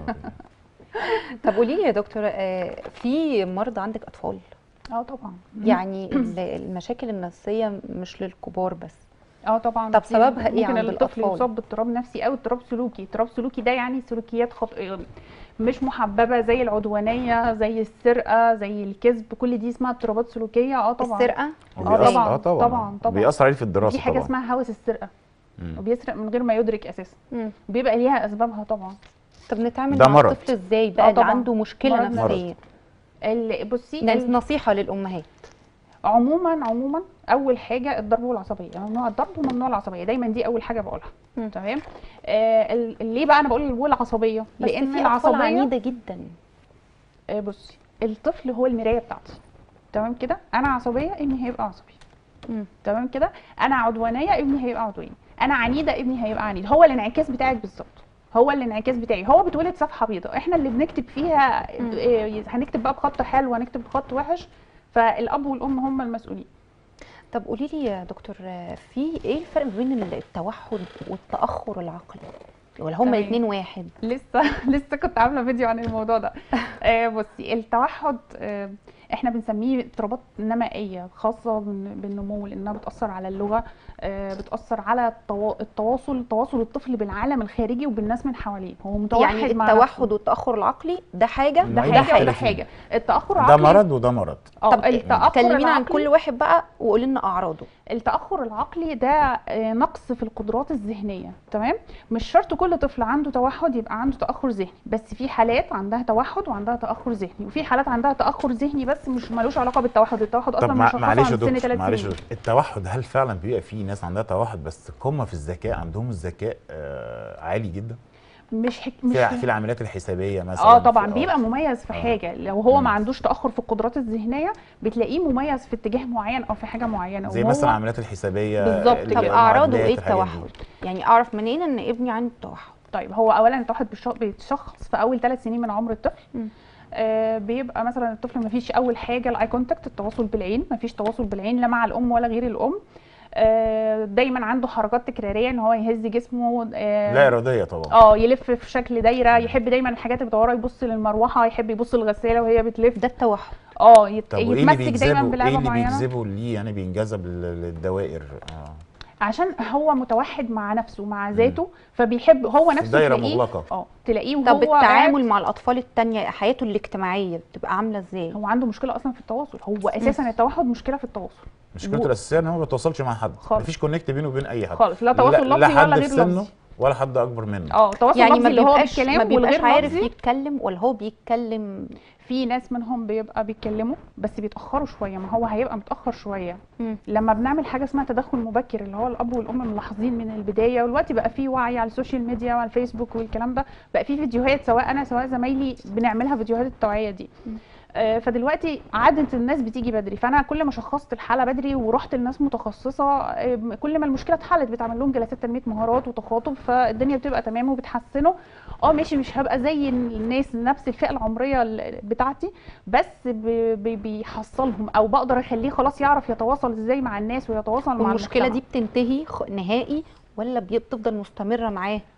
طب قولي لي يا دكتور آه، في مرضى عندك اطفال اه طبعا يعني ال- المشاكل النفسيه مش للكبار بس اه طبعا طب في- سببها إيه ممكن عند الطفل الأطفال؟ يصاب باضطراب نفسي او اضطراب سلوكي اضطراب سلوكي ده يعني سلوكيات خط... مش محببه زي العدوانيه زي السرقه زي الكذب كل دي اسمها اضطرابات سلوكيه اه طبعا السرقه وبيأثر- طبعاً، اه طبعا طبعاً، طبعاً. بيأثر عليه في الدراسه دي حاجه طبعا اسمها هوس السرقه مم. وبيسرق من غير ما يدرك اساسا مم. بيبقى ليها اسبابها طبعا طب نتعامل ده مع مرض. الطفل ازاي بقى آه اللي طبعاً. عنده مشكله مرض نفسيه ال- بصي نص- ال- نصيحه للامهات عموما عموما اول حاجه الضرب والعصبيه ممنوع الضرب وممنوع العصبيه دايما دي اول حاجه بقولها مم. تمام آه ال- ليه بقى انا بقول والعصبيه بس لان في اطفال العصبيه عنيده جدا آه بصي الطفل هو المرايه بتاعتي تمام كده انا عصبيه ابني هيبقى عصبي مم. تمام كده انا عدوانيه ابني هيبقى عدواني انا عنيده ابني هيبقى عنيد هو الانعكاس بتاعك بالظبط هو الانعكاس بتاعي هو بتولد صفحه بيضاء احنا اللي بنكتب فيها مم. إيه، هنكتب بقى بخط حلو هنكتب بخط وحش فالاب والام هم المسؤولين طب قولي لي يا دكتور آه، في ايه الفرق بين التوحد والتاخر العقلي ولا هما تمام. الاثنين واحد لسه لسه كنت عامله فيديو عن الموضوع ده آه بصي التوحد آه احنا بنسميه اضطرابات نمائيه خاصه بال- بالنمو لانها بتاثر على اللغه آه بتاثر على التوا- التواصل تواصل الطفل بالعالم الخارجي وبالناس من حواليه هو متوحد يعني مع التوحد نفسه. والتاجر العقلي ده حاجه ده أيوة، حاجه مختلفين. وده حاجه التاخر ده العقلي مرض وده مرض اه طب التاخر كلمينا عن العقلي- كل واحد بقى وقولي لنا اعراضه التاخر العقلي ده آه، نقص في القدرات الذهنيه تمام مش شرط كل طفل عنده توحد يبقى عنده تاخر ذهني بس في حالات عندها توحد وعندها تاخر ذهني وفي حالات عندها تاخر ذهني بس مش ملوش علاقه بالتوحد التوحد اصلا طب مع- مشخصه معلش يا عند سن دكتور 3 معلش يا سنين دكتور التوحد هل فعلا بيبقى في ناس عندها توحد بس قمه في الذكاء عندهم الذكاء آه عالي جدا مش حك... مش في في العمليات الحسابيه مثلا اه طبعا في- بيبقى مميز في آه. حاجه لو هو مم. ما عندوش تاخر في القدرات الذهنيه بتلاقيه مميز في اتجاه معين او في حاجه معينه زي وهو- مثلا العمليات الحسابيه بالظبط ال- كده. طب اعراضه المعادلات، ايه الحاجات دي. التوحد يعني اعرف منين ان ابني عنده توحد طيب هو اولا التوحد بيش- بيتشخص في اول ثلاث سنين من عمر الطفل مم. آه بيبقى مثلا الطفل ما فيش اول حاجه الاي كونتاكت التواصل بالعين ما فيش تواصل بالعين لا مع الام ولا غير الام آه دايما عنده حركات تكراريه ان هو يهز جسمه آه لا اراديه طبعا اه يلف في شكل دايره يحب دايما الحاجات المدوره يبص للمروحه يحب يبص للغساله وهي بتلف ده التوحد اه يت... طب وايه اللي يتمسك دايما بيجذبه بلعبه ايه اللي معينه بيجذبه ليه يعني بينجذب لل- للدوائر آه. عشان هو متوحد مع نفسه مع ذاته فبيحب هو نفسه دايرة تلاقيه مغلقة. اه تلاقيه وهو طب قاعد- التعامل مع الاطفال التانية حياته الاجتماعيه بتبقى عامله ازاي هو عنده مشكله اصلا في التواصل هو اساسا التوحد مشكله في التواصل مشكلته و- الاساسيه ان هو ما بيتواصلش مع حد خالص. مفيش كونكت بينه وبين اي حد خالص لا تواصل لا لفظي حد ولا في غير سنه لفظي ولا حد اكبر منه اه تواصل يعني لفظي ما اللي هو بيبقاش ما بالكلام بيبقاش والغير عارف لفظي يتكلم ولا هو بيتكلم في ناس منهم بيبقى بيتكلموا بس بيتاخروا شويه ما هو هيبقى متاخر شويه مم. لما بنعمل حاجه اسمها تدخل مبكر اللي هو الاب والام ملاحظين من البدايه والوقت بقى فيه وعي على السوشيال ميديا وعلى الفيسبوك والكلام ده بقى فيه فيديوهات سواء انا سواء زمايلي بنعملها فيديوهات التوعيه دي آه، فدلوقتي عادة الناس بتيجي بدري فانا كل ما شخصت الحاله بدري ورحت لناس متخصصه آه، كل ما المشكله اتحلت بتعمل لهم جلسات تنميه مهارات وتخاطب فالدنيا بتبقى تمام وبتحسنه اه ماشي مش هبقى زي الناس نفس الفئه العمريه ال- بتاعتي بس ب- ب- بيحصلهم او بقدر اخليه خلاص يعرف يتواصل ازاي مع الناس ويتواصل مع والمشكله المجتمع. دي بتنتهي خ- نهائي ولا بي- بتفضل مستمره معاه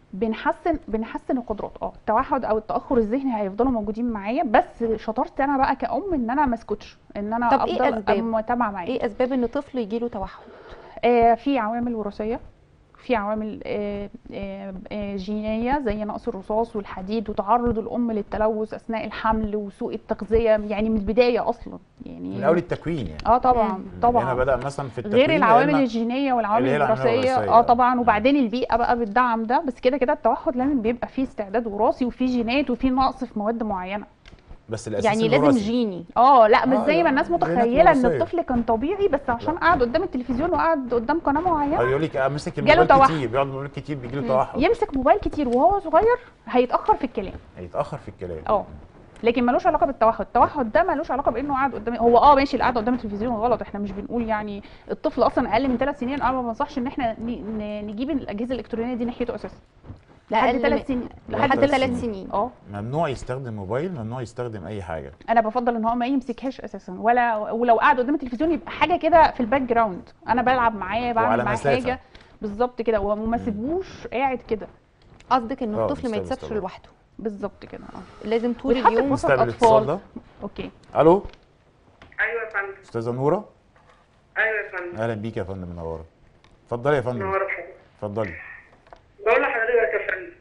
بنحسن بنحسن القدرات اه التوحد او التاخر الذهني هيفضلوا موجودين معايا بس شطارتي انا بقى كأم ان انا ما اسكتش ان انا طب إيه افضل أسباب؟ متابعه معاه ايه اسباب ان طفل يجيله توحد آه في عوامل وراثيه في عوامل آه، آه، آه، جينيه زي نقص الرصاص والحديد وتعرض الام للتلوث اثناء الحمل وسوء التغذيه يعني من البدايه اصلا يعني من اول التكوين يعني اه طبعا مم. طبعا هنا بدا مثلا في التكوين غير العوامل لأن- الجينيه والعوامل اللي هي العوامل الوراثيه الوراثية. اه طبعا وبعدين البيئه بقى بتدعم ده بس كده كده التوحد لازم بيبقى فيه استعداد وراثي وفيه جينات وفيه نقص في مواد معينه بس الاساس يعني لازم الوراثي. جيني اه لا مش آه، زي لا، ما الناس جينات متخيله ان وراثية. الطفل كان طبيعي بس عشان لا. قاعد قدام التلفزيون وقعد قدام قناه معينه أو يقول لك امسك جاله الموبايل توحد. كتير بيقعد موبايل كتير بيجي له مم. توحد يمسك موبايل كتير وهو صغير هيتاخر في الكلام هيتاخر في الكلام اه لكن ملوش علاقه بالتوحد التوحد ده ملوش علاقه بانه قاعد قدام هو اه ماشي القعده قدام التلفزيون غلط احنا مش بنقول يعني الطفل اصلا اقل من ثلاث سنين انا ما بنصحش ان احنا ن- ن- نجيب الاجهزه الالكترونيه دي ناحيته اساسا لحد أقل ثلاث من- سنين لحد لحد ثلاث ثلاث سنين. سنين اه ممنوع يستخدم موبايل ممنوع يستخدم اي حاجه انا بفضل ان هو ما يمسكهاش اساسا ولا ولو قاعد قدام التلفزيون يبقى حاجه كده في الباك جراوند انا بلعب معاه بعمل وعلى معاه مسافة. حاجه بالظبط كده وما سيبوش قاعد كده قصدك ان آه، الطفل ما مستوعب، يتسابش مستوعب. لوحده بالظبط كده اه لازم طول ويتحط في اليوم وسط نستقبل أطفال. الاتصال ده اوكي الو ايوه يا فندم استاذه نوره ايوه يا فندم اهلا بيك يا فندم منوره اتفضلي يا فندم نور حضرتك اتفضلي بقول لحضرتك يا فندم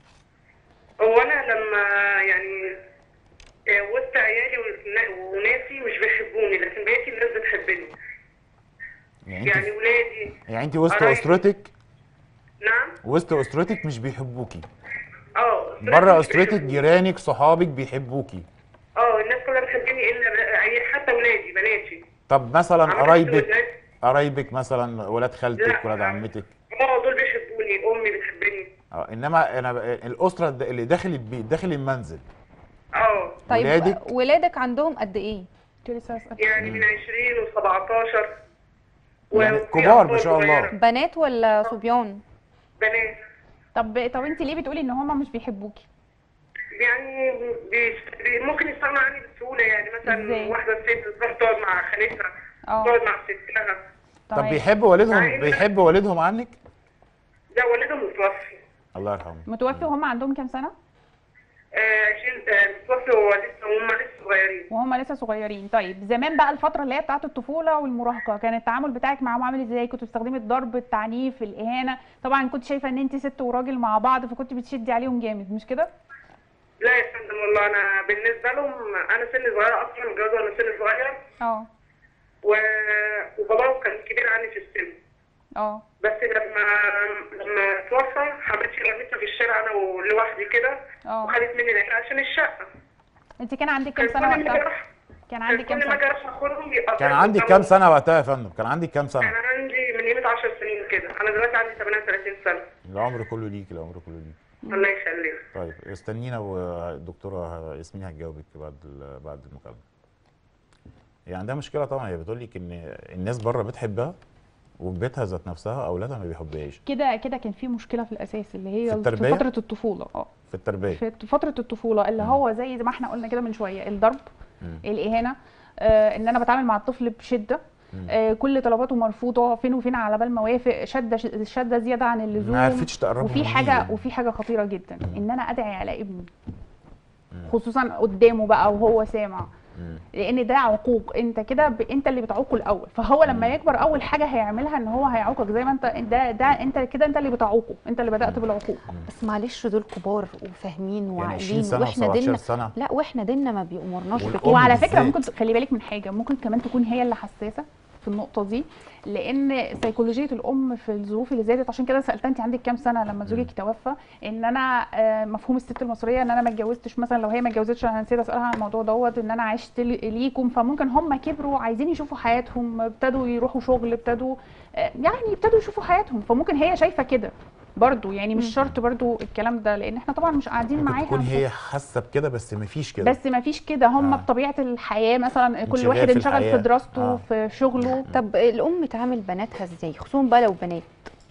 هو انا لما يعني آه، وسط عيالي ونا- وناسي مش بيحبوني لكن بقية الناس بتحبني يعني يعني انت ولادي يعني انت وسط قرايبي. اسرتك نعم وسط اسرتك مش بيحبوكي اه بره مش اسرتك بيحبوني. جيرانك صحابك بيحبوكي اه الناس كلها بتحبني الا ب- حتى ولادي بناتي طب مثلا عملت قرايبك ولاد- قرايبك مثلا ولاد خالتك لا. ولاد عمتك اه دول بيحبوني امي بتحبني اه انما انا ب- الاسره الد- اللي داخل البيت داخل المنزل اه طيب ولادك؟ ولادك عندهم قد ايه كنت لسه هسأل. يعني من 20 و17 يعني كبار ما شاء الله. بنات ولا صبيان بنات طب طب انت ليه بتقولي ان هما مش بيحبوكي يعني بيست- بي- ممكن يستغنوا عني بسهوله يعني مثلا إزاي؟ واحده ست تروح تقعد مع خالتها اه تقعد مع ستها طب تمام. بيحب والدهم مع إن- بيحب والدهم عنك ده والدهم متوفي الله يرحمه متوفي وهم عندهم كام سنه آه شيل آه متوفي وهو لسه هم لسه صغيرين وهم لسه صغيرين طيب زمان بقى الفتره اللي هي بتاعه الطفوله والمراهقه كان التعامل بتاعك معاهم عامل ازاي كنت بتستخدمي الضرب التعنيف الاهانه طبعا كنت شايفه ان انت ست وراجل مع بعض فكنت بتشدي عليهم جامد مش كده لا يا فندم والله انا بالنسبه لهم انا سن صغيره اصلا متجوزه وانا سن صغير اه و... وباباهم كان كبير عني في السن اه بس لما لما توفى حماتي رميتها في الشارع انا ولوحدي كده اه وخدت مني العيال عشان الشقه انت كان عندك كام كان سنه كل ما وقتها اروح كان كان عندك كام كل ما اجي سنه اروح اخدهم يبقى كان ضرب عندك قدامهم. كام سنه وقتها يا فندم كان عندك كام سنه انا عندي من قيمه 10 سنين كده انا دلوقتي عندي 38 سنه العمر كله ليك العمر كله ليك الله يخليك طيب استنينا والدكتوره ياسمين هتجاوبك بعد ال- بعد المكالمه هي عندها مشكله طبعا هي بتقول لك ان الناس بره بتحبها وفي بيتها ذات نفسها اولادها ما بيحبهاش كده كده كان في مشكله في الاساس اللي هي في التربية؟ في فتره الطفوله اه في التربيه في فتره الطفوله اللي هو زي زي ما احنا قلنا كده من شويه الضرب مم. الاهانه آه ان انا بتعامل مع الطفل بشده مم. آه كل طلباته مرفوضه فين وفين على بال ما وافق شده شده زياده عن اللزوم ما عرفتش تقربه وفي من حاجه إيده. وفي حاجه خطيره جدا مم. ان انا ادعي على ابني مم. خصوصا قدامه بقى وهو سامع مم. لان ده عقوق انت كده ب... انت اللي بتعوقه الاول فهو لما يكبر اول حاجه هيعملها ان هو هيعوقك زي ما انت ده ده انت كده انت اللي بتعوقه انت اللي بدات بالعقوق بس معلش دول كبار وفاهمين يعني 20 وعاقلين سنه واحنا و17 ديننا سنه لا واحنا ديننا ما بيأمرناش والأم بكده وعلى فكره بالذات. ممكن خلي بالك من حاجه ممكن كمان تكون هي اللي حساسه في النقطه دي لان سيكولوجيه الام في الظروف اللي زادت عشان كده سالتها انت عندك كام سنه لما زوجك توفى ان انا آه، مفهوم الست المصريه ان انا ما اتجوزتش مثلا لو هي ما اتجوزتش انا نسيت اسالها عن الموضوع دوت ان انا عشت ل- ليكم فممكن هم كبروا عايزين يشوفوا حياتهم ابتدوا يروحوا شغل ابتدوا آه، يعني ابتدوا يشوفوا حياتهم فممكن هي شايفه كده برضو يعني مش شرط برضو الكلام ده لان احنا طبعا مش قاعدين ممكن معاها تكون عشان- هي حاسه بكده بس ما فيش كده بس ما فيش كده هم آه. بطبيعه الحياه مثلا كل انشغال واحد في انشغل الحياة. في دراسته آه. في شغله طب الام تعامل بناتها ازاي خصوصا بقى لو بنات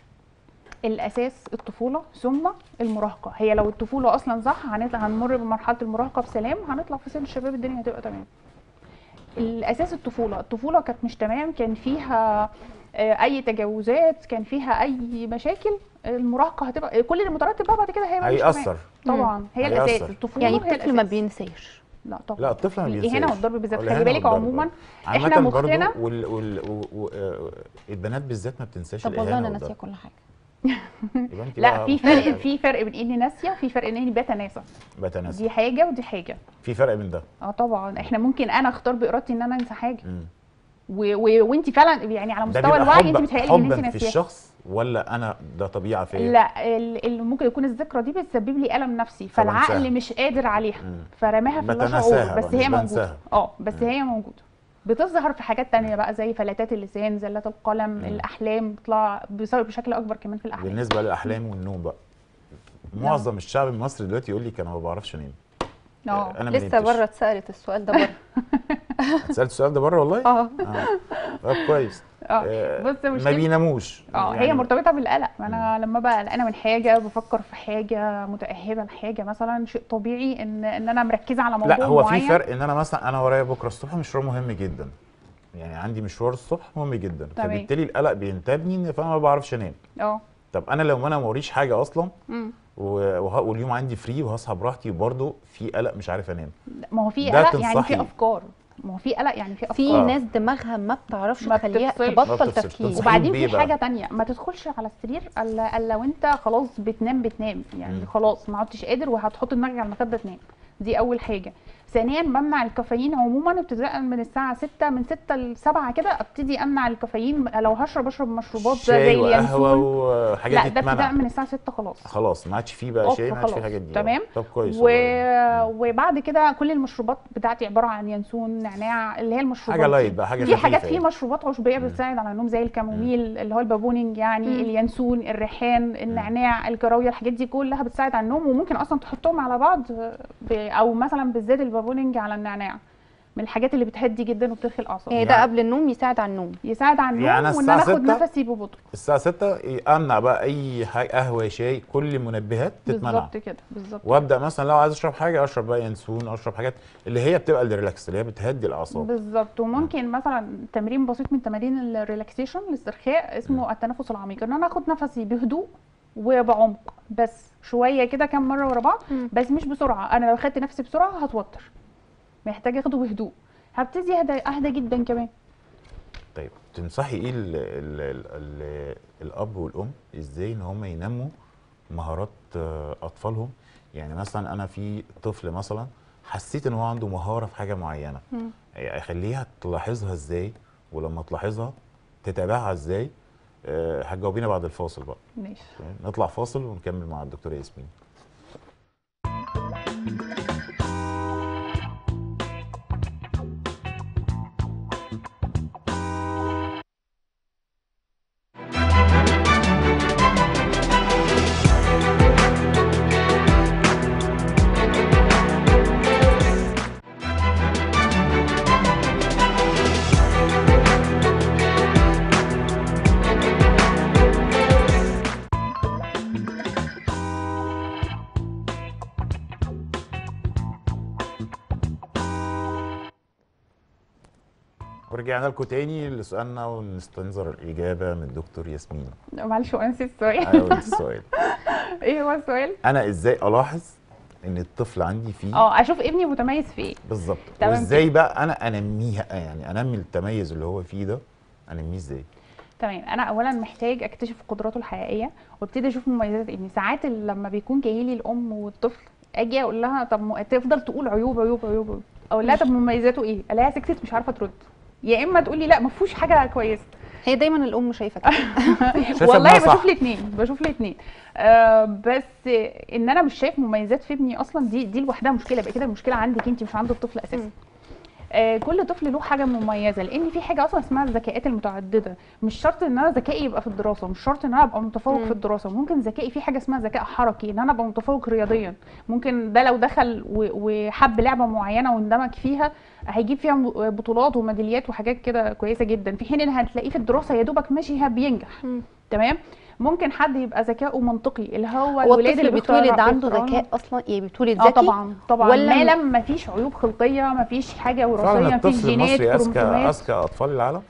الاساس الطفوله ثم المراهقه هي لو الطفوله اصلا صح هنطلع هنمر بمرحله المراهقه بسلام هنطلع في سن الشباب الدنيا هتبقى تمام الاساس الطفوله الطفوله كانت مش تمام كان فيها آه، اي تجاوزات كان فيها اي مشاكل المراهقه هتبقى كل المترتب بقى بعد كده هيبقى مش تمام. هيأثر طبعا هي الاساس هيأثر. الطفوله يعني هي الطفل ما الأساس. بينساش لا طبعا لا الطفل ما بينساش الاهانه والضرب بالذات والإهانة خلي بالك والضرب. عموما عامة احنا برضو مخنا وال... وال... و... و... و... البنات بالذات ما بتنساش طب والله الإهانة انا ناسيه والضرب. كل حاجه يبقى انت لا بقى في فرق في فرق بين اني ناسيه وفي فرق ان اني بتناسى بتناسى دي حاجه ودي حاجه في فرق بين ده اه طبعا احنا ممكن انا اختار بارادتي ان انا انسى حاجه مم. و... و... وانت فعلا يعني على ده مستوى بيبقى الوعي حب انت بتهيألي ان انت حبا في ناسيها الشخص ولا انا ده طبيعه فيا لا ال- اللي ممكن يكون الذكرى دي بتسبب لي الم نفسي فبنساها. فالعقل مش قادر عليها مم. فرماها في بتناساها اللاشعور بس بقى، مش هي موجوده بنساها. اه بس مم. هي موجوده بتظهر في حاجات تانية بقى زي فلتات اللسان زلات القلم مم. الاحلام بتطلع بسبب بشكل اكبر كمان في الاحلام بالنسبه للاحلام والنوم بقى معظم الشعب المصري دلوقتي يقول لك انا ما بعرفش انام اه انا ما لسه نمتش. بره اتسالت السؤال ده بره سالت السؤال ده بره والله اه اه طب كويس اه آه، بص ما مشكلة بيناموش اه هي يعني مرتبطه بالقلق ما انا لما بقى قلقانه من حاجه بفكر في حاجه متاهبه لحاجه مثلا شيء طبيعي ان ان انا مركزه على موضوع لا هو في معين فرق ان انا مثلا انا ورايا بكره الصبح مشوار مهم جدا يعني عندي مشوار الصبح مهم جدا تمام. فبالتالي القلق بينتابني فانا ما بعرفش انام اه طب انا لو انا ما وريش حاجه اصلا مم. و- وه- واليوم عندي فري وهصحى براحتي برضه في قلق مش عارف انام ما هو في ده قلق يعني تنصحي. في افكار ما هو في قلق يعني في افكار في آه. ناس دماغها ما بتعرفش ما تخليها بتفصلش. ما تبطل بتفصلش. تفكير تنصحي وبعدين بإيه في بقى؟ حاجه تانية ما تدخلش على السرير الا الا وانت خلاص بتنام بتنام يعني مم. خلاص ما عدتش قادر وهتحط دماغك على المخده تنام دي اول حاجه ثانيا بمنع الكافيين عموما ابتداء من الساعه 6 من 6 ل 7 كده ابتدي امنع الكافيين لو هشرب اشرب مشروبات زي شاي وقهوه اليانسون وحاجات لا ده ابتداء تتمنع من الساعه 6 خلاص خلاص ما عادش فيه بقى أوف، شاي ما عادش فيه خلاص. الحاجات دي تمام. طب كويس و... والله. مم. وبعد كده كل المشروبات بتاعتي عباره عن ينسون نعناع اللي هي المشروبات حاجه دي. لايت بقى حاجه في حاجات خفيفة في يعني. مشروبات عشبيه بتساعد على النوم زي الكاموميل اللي هو البابونج يعني مم. اليانسون الريحان النعناع الكراويه الحاجات دي كلها بتساعد على النوم وممكن اصلا تحطهم على بعض ب... او مثلا بالذات البابونج على النعناع من الحاجات اللي بتهدي جدا وبترخي الاعصاب يعني ده يعني- قبل النوم يساعد على النوم يساعد على النوم يعني وان الساعة انا اخد 6 نفسي ببطء الساعه 6 امنع بقى اي حاجه قهوه شاي كل المنبهات تتمنع بالظبط كده بالظبط وابدا مثلا لو عايز اشرب حاجه اشرب بقى ينسون اشرب حاجات اللي هي بتبقى الريلاكس اللي هي بتهدي الاعصاب بالظبط وممكن مثلا تمرين بسيط من تمارين الريلاكسيشن الاسترخاء اسمه التنفس العميق ان انا اخد نفسي بهدوء وبعمق بس شويه كده كام مره ورا بعض مم. بس مش بسرعه انا لو خدت نفسي بسرعه هتوتر محتاج اخده بهدوء هبتدي اهدى اهدى جدا كمان طيب تنصحي ايه ال ال ال ال الاب والام ازاي ان هم ينموا مهارات آه، اطفالهم يعني مثلا انا في طفل مثلا حسيت ان هو عنده مهاره في حاجه معينه مم. يعني اخليها تلاحظها ازاي ولما تلاحظها تتابعها ازاي آه، هتجاوبينا بعد الفاصل بقى ماشي تمام؟ نطلع فاصل ونكمل مع الدكتوره ياسمين ورجعنا لكم تاني لسؤالنا ونستنظر الاجابه من الدكتور ياسمين معلش هو نسيت السؤال ايوه السؤال ايه هو السؤال انا ازاي الاحظ ان الطفل عندي فيه اه اشوف ابني متميز في ايه بالظبط تمام وازاي بقى انا انميها يعني انمي التميز اللي هو فيه ده انميه ازاي تمام انا اولا محتاج اكتشف قدراته الحقيقيه وابتدي اشوف مميزات ابني ساعات ال- لما بيكون جاي لي الام والطفل اجي اقول لها طب م- تفضل تقول عيوب عيوب عيوب عيوب. اقول لها طب مميزاته ايه الاقيها سكتت مش عارفه ترد يا اما تقول لي لا ما فيهوش حاجه كويسه هي دايما الام شايفه كده شايفة والله إنها صح. بشوف الاثنين بشوف الاثنين آه بس ان انا مش شايف مميزات في ابني اصلا دي دي لوحدها مشكله يبقى كده المشكله عندك انت مش عند الطفل اساسا مم. آه كل طفل له حاجه مميزه لان في حاجه اصلا اسمها الذكاءات المتعدده مش شرط ان انا ذكائي يبقى في الدراسه مش شرط ان انا ابقى متفوق مم. في الدراسه ممكن ذكائي في حاجه اسمها ذكاء حركي ان انا ابقى متفوق رياضيا ممكن ده لو دخل و- وحب لعبه معينه واندمج فيها هيجيب فيها م- بطولات وميداليات وحاجات كده كويسه جدا في حين ان هتلاقيه في الدراسه يا دوبك ماشي بينجح مم. تمام ممكن حد يبقى ذكائه منطقي اللي هو هو الولاد الطفل اللي بيتولد بيختار- عنده بيختاروا- ذكاء اصلا يعني بيتولد اه ذكي طبعا طبعا ولا ما م- لم ما فيش عيوب خلقيه ما فيش حاجه فعلا وراثيه ما فيش الطفل جينات المصري اذكى كروموسومات اذكى اطفال العالم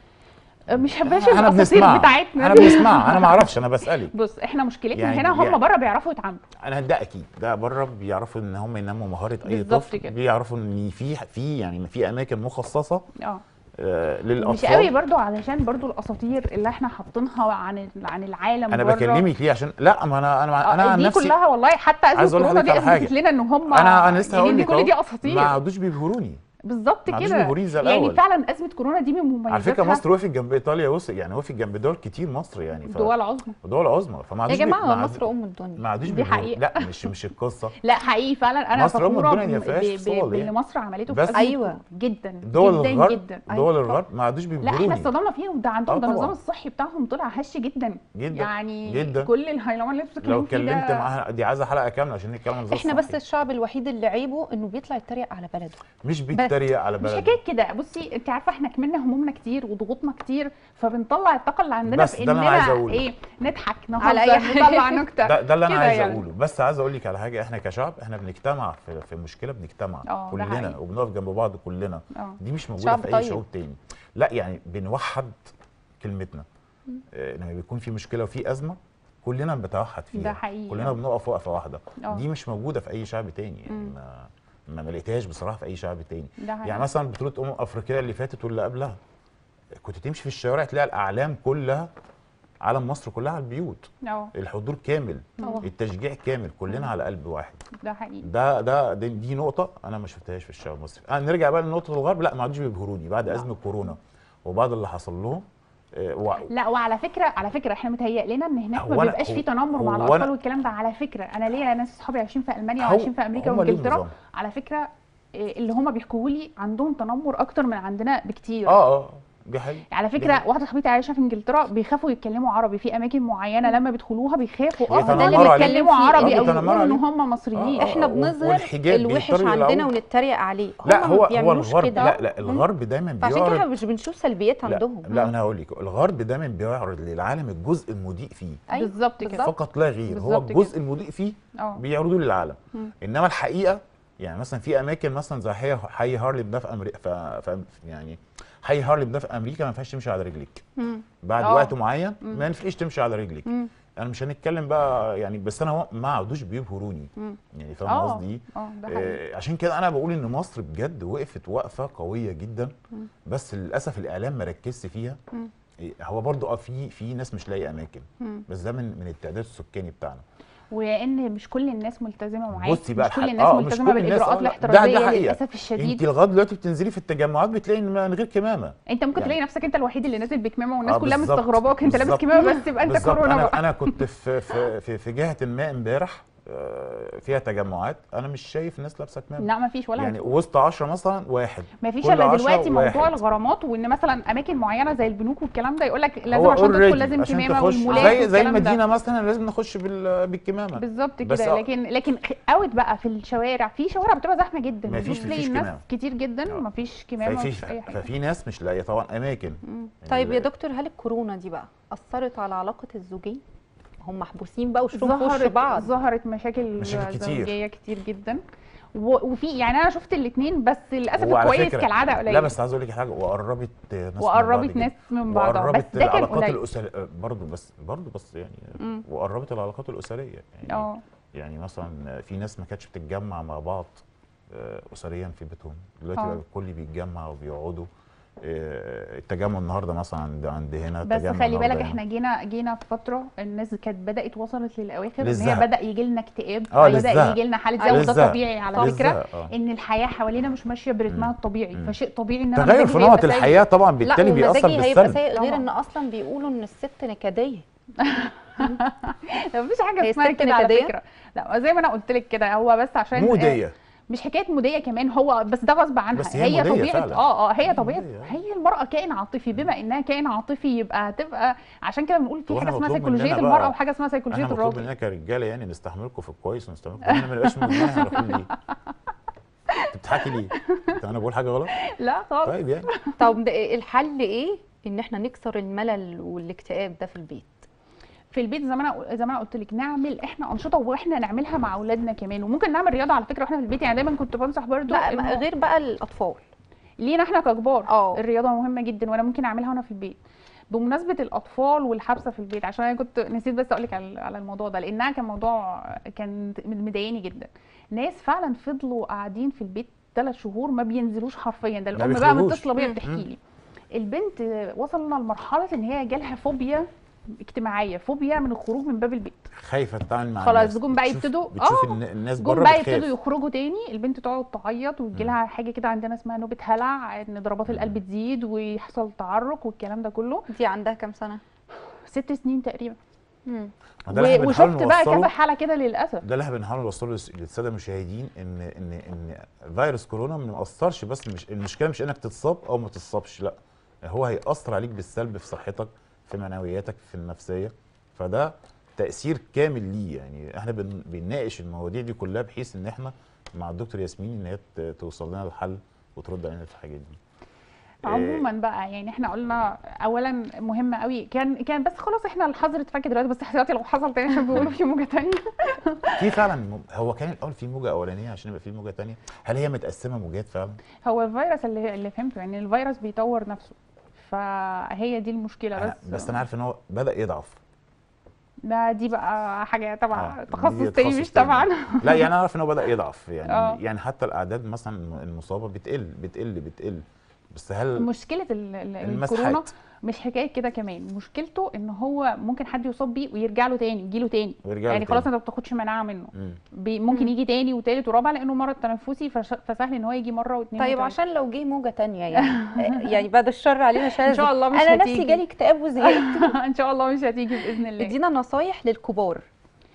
مش هباش انا الاساطير بنسمع بتاعتنا انا دي. بنسمع انا ما اعرفش انا بسالك بص احنا مشكلتنا يعني- هنا هم يعني- بره بيعرفوا يتعاملوا انا ده اكيد ده بره بيعرفوا ان هم ينموا مهاره اي بالظبط طفل كده. بيعرفوا ان في في يعني في اماكن مخصصه اه آه، مش للاطفال قوي برضو علشان برضو الاساطير اللي احنا حاطينها عن ال- عن العالم انا بره. بكلمك ليه عشان لا ما انا انا انا آه، عن دي نفسي كلها والله حتى ازمه عايز أقول كورونا دي لحضرتك على اثبتت حاجة. لنا ان هم انا انا لسه يعني هقول دي لك كل أهو، دي اساطير ما عادوش بيبهروني بالظبط ما عادوش كده بيبهروني زي يعني الأول. فعلا ازمه كورونا دي من مميزاتها على فكره مصر وقفت جنب ايطاليا وصل يعني وقفت جنب دول كتير مصر يعني ف... دول عظمى دول عظمى فما يا عادوش بي- جماعه ما هو عاد- مصر ام الدنيا ما عادوش دي بيبهروني. حقيقة. لا مش مش القصه لا حقيقي فعلا انا مصر أم فخوره الدنيا دي ما ب- فيهاش ب- فصال باللي يعني. مصر عملته بس- في أزمة أيوة. جدا دول جدا الغرب جدا دول أيوة. الغرب ما عادوش لا بيبهروني احنا اتصدمنا فيهم ده عندهم آه ده طبعاً. النظام الصحي بتاعهم طلع هش جدا جدا يعني جدا. كل الهيلمان اللي بتتكلم لو فيه ده- اتكلمت معاها دي عايزه حلقه كامله عشان نتكلم عن النظام احنا بس الصحي. الشعب الوحيد اللي عيبه انه بيطلع يتريق على بلده مش بيتريق على مش بلده حكايه كده بصي انت عارفه احنا كملنا همومنا كتير وضغوطنا كتير فبنطلع الطاقه اللي عندنا بس في ده اللي أنا عايز اننا أقوله. ايه نضحك على أي نهزر حاجة. نطلع نكته ده, ده اللي انا كده عايز يعني. اقوله بس عايز اقول لك على حاجه احنا كشعب احنا بنجتمع في, في مشكله بنجتمع آه، ده كلنا حقيقي. وبنقف جنب بعض كلنا اه دي مش موجوده شعب في اي طيب. شعوب تاني لا يعني بنوحد كلمتنا آه، لما بيكون في مشكله وفي ازمه كلنا بنتوحد فيها ده حقيقي. كلنا بنقف وقفه واحده آه. دي مش موجوده في اي شعب تاني يعني مم. ما ما ما لقيتهاش بصراحه في اي شعب تاني ده حقيقي. يعني مثلا بطوله امم افريقيا اللي فاتت واللي قبلها كنت تمشي في الشوارع تلاقي الاعلام كلها علم مصر كلها على البيوت اه الحضور كامل طبعا. التشجيع كامل كلنا على قلب واحد ده حقيقي ده ده دي, دي نقطه انا ما شفتهاش في الشعب المصري آه نرجع بقى لنقطه الغرب لا ما عادوش بيبهروني بعد ازمه كورونا وبعد اللي حصل لهم آه، و- لا وعلى فكره على فكره احنا متهيأ لنا ان هناك هو ما أنا- بيبقاش هو- فيه تنمر مع هو الاطفال أنا- والكلام ده على فكره انا ليا ناس صحابي عايشين في المانيا هو- وعايشين في امريكا هم ليهم وانجلترا نظام. على فكره إيه، اللي هم بيحكوا لي عندهم تنمر اكتر من عندنا بكتير اه اه دي حقيقة على دي فكره حقيقة. واحده صاحبتي عايشه في انجلترا بيخافوا يتكلموا عربي في اماكن معينه لما بيدخلوها بيخافوا اه ده اللي بيتنمروا عليه. بيتكلموا آه، عربي او بيتنمروا يقولوا ان عليه. هم مصريين آه، احنا آه، بنظهر والحجاب الوحش بيضطروا عندنا يلعبوه. ونتريق عليه لا هم هو ما هو بيعملوش الغرب كده. لا لا مم. الغرب دايما فعشان كده احنا بيعرض مش بنشوف سلبيات لا, عندهم لا انا هقول لك الغرب دايما بيعرض للعالم الجزء المضيء فيه أيوة، بالظبط كده فقط لا غير هو بالظبط الجزء المضيء فيه اه بيعرضوه للعالم مم. انما الحقيقه يعني مثلا في اماكن مثلا زي حي حي هارلم ده في امريكا ف... ف... يعني حي هارلم ده في امريكا ما ينفعش تمشي على رجليك مم. بعد آه. وقت معين مم. ما ينفعش تمشي على رجلك مم. انا مش هنتكلم بقى يعني بس انا ما عادوش بيبهروني مم. يعني فاهم اه قصدي اه ده حقيقي آه عشان كده انا بقول ان مصر بجد وقفت وقفه قويه جدا مم. بس للاسف الاعلام ما ركزش فيها مم. إيه، هو برضو اه في في ناس مش لاقي اماكن مم. بس ده من من التعداد السكاني بتاعنا وان مش كل الناس ملتزمه معاك بصي بقى مش كل الحق- الناس آه، مش ملتزمه كل الناس، بالاجراءات آه، لا، ده- ده الاحترازيه حقيقة. للاسف انت الشديد لغايه دلوقتي بتنزلي في التجمعات بتلاقي إن من غير كمامه انت ممكن يعني- تلاقي نفسك انت الوحيد اللي نازل بكمامه والناس آه، كلها بالظبط، مستغرباك انت لابس بالظبط. كمامه بس يبقى انت بالظبط. كورونا انا بقى انا كنت في في في, في جهه ما امبارح آه، فيها تجمعات انا مش شايف ناس لابسه كمامه لا ما فيش ولا يعني يعني وسط 10 مثلا واحد ما فيش كل الا عشرة دلوقتي موضوع واحد. الغرامات وان مثلا اماكن معينه زي البنوك والكلام ده يقول لك لازم هو عشان already تدخل لازم عشان كمامه تخش والمولات زي زي والكلام المدينه ده مثلا لازم نخش بال- بالكمامه بالظبط بس كده آه. لكن لكن اوت بقى في الشوارع في شوارع بتبقى زحمه جدا ما فيش- بتبص تلاقي مفيش الناس كمامة. كتير جدا آه. ما فيش كمامه ما ففي فيش اي حاجه ففي ناس مش لاقيه طبعا اماكن مم. طيب يا ال- دكتور هل الكورونا دي بقى اثرت على علاقه الزوجين هم محبوسين بقى وشهم في وش ظهرت بعض ظهرت مشاكل, مشاكل كتير. زوجيه كتير جدا و- وفي يعني انا شفت الاثنين بس للاسف وعلى الكويس فكرة- كالعاده قليل لا بس عايز اقول لك حاجه وقربت ناس من وقربت بعض ناس جداً. من بعضها بس وقربت ده كان العلاقات قليل الاسريه برضه بس برضه بس يعني مم. وقربت العلاقات الاسريه يعني اه يعني مثلا في ناس ما كانتش بتتجمع مع بعض آه، اسريا في بيتهم دلوقتي آه. بقى الكل بيتجمع وبيقعدوا آه، التجمع النهارده مثلا عند عند هنا بس التجمع خلي النهاردة بالك هنا. احنا جينا جينا في فتره الناس كانت بدات وصلت للاواخر ان هي للزهق. بدا يجي لنا اكتئاب آه، بدا للزهق. يجي لنا حاله أيوة، زهق وده للزهق. طبيعي على للزهق، فكره آه. ان الحياه حوالينا مش ماشيه برتمها مم. الطبيعي مم. فشيء طبيعي ان انا تغير مزاجي في هيبقى نمط سيء. الحياه طبعا لا بالتالي بيأثر ومزاجي هيبقى بالسلب سيء غير طبعاً. ان اصلا بيقولوا ان الست نكديه لا، مفيش حاجه هي اسمها الست كده على نكدية؟ فكره لا زي ما انا قلت لك كده هو بس عشان موديه مش حكايه موديه كمان هو بس ده غصب عنها بس هي هي مودية طبيعه فعلا. اه اه هي هي طبيعه مودية. هي المراه كائن عاطفي بما انها كائن عاطفي يبقى هتبقى عشان كده بنقول في هو حاجه إحنا اسمها مطلوب سيكولوجيه مننا المراه بقى- وحاجه اسمها سيكولوجيه احنا مطلوب الراجل مننا كرجاله يعني نستحملكم في الكويس ونستحملكم احنا ما نبقاش مؤمنين على كل دي انت بتضحكي ليه؟ انت انا بقول حاجه غلط؟ لا خالص طيب يعني طب ده الحل ايه ان احنا نكسر الملل والاكتئاب ده في البيت في البيت زي ما انا زي ما انا قلت لك نعمل احنا انشطه واحنا نعملها مع اولادنا كمان وممكن نعمل رياضه على فكره واحنا في البيت يعني دايما كنت بنصح برضو لا إنه غير بقى الاطفال لينا احنا ككبار اه. الرياضه مهمه جدا وانا ممكن اعملها وانا في البيت بمناسبه الاطفال والحبسه في البيت عشان انا كنت نسيت بس اقول لك على على الموضوع ده لانها كان موضوع كان مضايقني جدا ناس فعلا فضلوا قاعدين في البيت ثلاث شهور ما بينزلوش حرفيا ده الام بقى بيخرجوش. متصله بيا مم. بتحكي لي البنت وصلنا لمرحله ان هي جالها فوبيا اجتماعيه فوبيا من الخروج من باب البيت خايفه تتعامل مع خلاص الناس جم بقى بتشوف- يبتدوا- بتشوف اه. الن- الناس جم بره بقى بتخاف يبتدوا يخرجوا تاني البنت تقعد تعيط ويجي لها حاجه كده عندنا اسمها نوبه هلع ان ضربات القلب تزيد ويحصل تعرق والكلام ده كله دي عندها كام سنه ست سنين تقريبا مم. ما ده اللي احنا و- بنحاول وشفت بقى نوصله- كذا حاله كده للاسف ده اللي احنا بنحاول نوصله للس- للساده المشاهدين ان ان ان فيروس كورونا ما مأثرش بس مش المشكله مش انك تتصاب او ما تتصابش لا هو هيأثر عليك بالسلب في صحتك في معنوياتك في النفسيه فده تأثير كامل ليه يعني احنا بن- بنناقش المواضيع دي كلها بحيث ان احنا مع الدكتور ياسمين ان هي ت- توصل لنا الحل وترد علينا في الحاجات دي عموما بقى يعني احنا قلنا اولا مهمه قوي كان كان بس خلاص احنا الحظر اتفك دلوقتي بس احتياطي لو حصل تاني عشان بيقولوا في موجه تانيه في فعلا م- هو كان الاول في موجه اولانيه عشان يبقى في موجه تانية هل هي متقسمه موجات فعلا هو الفيروس اللي اللي فهمته يعني الفيروس بيطور نفسه فهي دي المشكله أنا بس بس انا عارف ان هو بدا يضعف ده دي بقى حاجه تبع آه، تخصص دي تاني تخصص مش تاني. تبعنا لا يعني انا اعرف ان هو بدا يضعف يعني آه. يعني حتى الاعداد مثلا المصابه بتقل بتقل بتقل بس هل مشكله ال- ال- الكورونا المسحات مش حكايه كده كمان مشكلته ان هو ممكن حد يصاب بيه ويرجع له تاني يجي له تاني ويرجع له يعني خلاص تاني. انت ما بتاخدش مناعه منه مم. بي ممكن مم. يجي تاني وتالت ورابع لانه مرض تنفسي فش- فسهل ان هو يجي مره واثنين طيب عشان لو جه موجه تانية يعني يعني بعد الشر علينا شاذ إن شاء الله مش انا نفسي هتيجي. جالي اكتئاب وزهقت ان شاء الله مش هتيجي باذن الله ادينا نصايح للكبار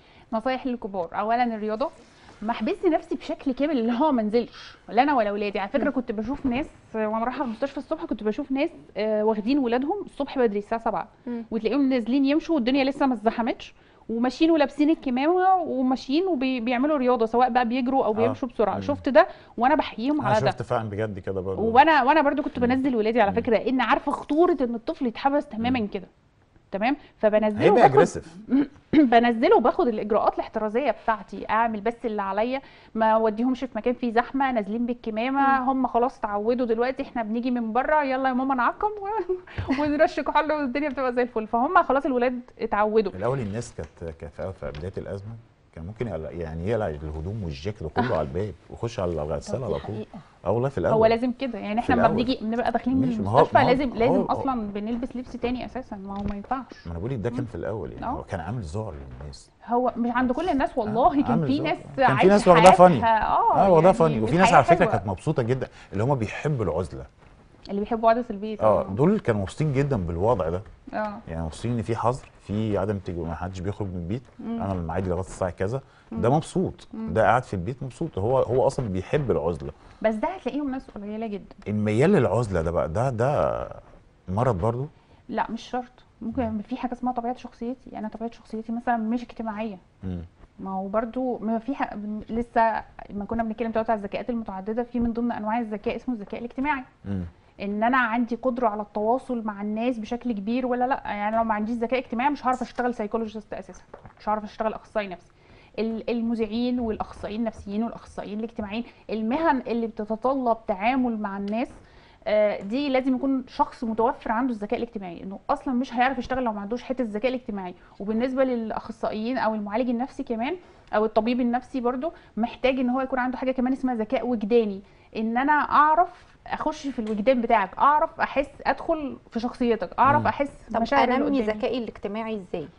نصايح للكبار اولا الرياضه ما احبسش نفسي بشكل كامل اللي هو ما انزلش لا انا ولا اولادي على فكره مم. كنت بشوف ناس آه، وانا رايحه المستشفى الصبح كنت بشوف ناس آه، واخدين ولادهم الصبح بدري الساعه 7 مم. وتلاقيهم نازلين يمشوا والدنيا لسه ما ازدحمتش وماشيين ولابسين الكمامه وماشيين وبيعملوا رياضه سواء بقى بيجروا او آه. بيمشوا بسرعه مم. شفت ده وانا بحييهم انا على ده شفت فعلا بجد كده برضه وانا وانا برضو كنت مم. بنزل ولادي على مم. فكره ان عارفه خطوره ان الطفل يتحبس تماما كده تمام فبنزله هيبقى وباخد اجريسيف بنزله وباخد الاجراءات الاحترازيه بتاعتي اعمل بس اللي عليا ما اوديهمش في مكان فيه زحمه نازلين بالكمامه هم خلاص اتعودوا دلوقتي احنا بنيجي من بره يلا يا ماما نعقم و- ونرش كحول والدنيا بتبقى زي الفل فهم خلاص الولاد اتعودوا الاول الناس كانت كانت في في بدايه الازمه كان ممكن يقلع- يعني يقلع الهدوم والجاكيت كله على الباب ويخش على الغساله على طول اه والله في الاول هو لازم كده يعني احنا في لما الأول. بنيجي بنبقى داخلين من ماشي، ما هو- المستشفى ما هو- لازم لازم هو- اصلا بنلبس لبس تاني اساسا ما هو ما ينفعش ما انا بقول لك ده كان في الاول يعني آه. هو كان عامل ذعر للناس هو مش عند كل الناس والله كان عامل في ذوق. ناس كان في عايشة ناس واخداه حياتها- فاني. اه اه وده يعني فاني وفي ناس الحياة على فكره حلوة. كانت مبسوطه جدا اللي هم بيحبوا العزله اللي بيحبوا قعده البيت اه دول كانوا مبسوطين جدا بالوضع ده اه يعني مبسوطين ان في حظر في عدم تجو ما حدش بيخرج من البيت انا الميعاد لغايه الساعه كذا ده مبسوط ده قاعد في البيت مبسوط هو هو اصلا بيحب العزله بس ده هتلاقيهم ناس قليله جدا الميال للعزله ده بقى ده ده مرض برضو لا مش شرط ممكن في حاجه اسمها طبيعه شخصيتي انا طبيعه شخصيتي مثلا مش اجتماعيه مم. ما هو برضو ما في ح... لسه ما كنا بنتكلم دلوقتي على الذكاءات المتعدده في من ضمن انواع الذكاء اسمه الذكاء الاجتماعي مم. ان انا عندي قدره على التواصل مع الناس بشكل كبير ولا لا يعني لو ما عنديش ذكاء اجتماعي مش هعرف اشتغل سايكولوجيست اساسا مش هعرف اشتغل اخصائي نفسي ال- المذيعين والاخصائيين النفسيين والاخصائيين الاجتماعيين المهن اللي بتتطلب تعامل مع الناس آه، دي لازم يكون شخص متوفر عنده الذكاء الاجتماعي انه اصلا مش هيعرف يشتغل لو ما عندوش حته الذكاء الاجتماعي وبالنسبه للاخصائيين او المعالج النفسي كمان او الطبيب النفسي برضو محتاج ان هو يكون عنده حاجه كمان اسمها ذكاء وجداني ان انا اعرف اخش في الوجدان بتاعك اعرف احس ادخل في شخصيتك اعرف مم. طب مشاعر اللي انمي قدامي. ذكائي الاجتماعي ازاي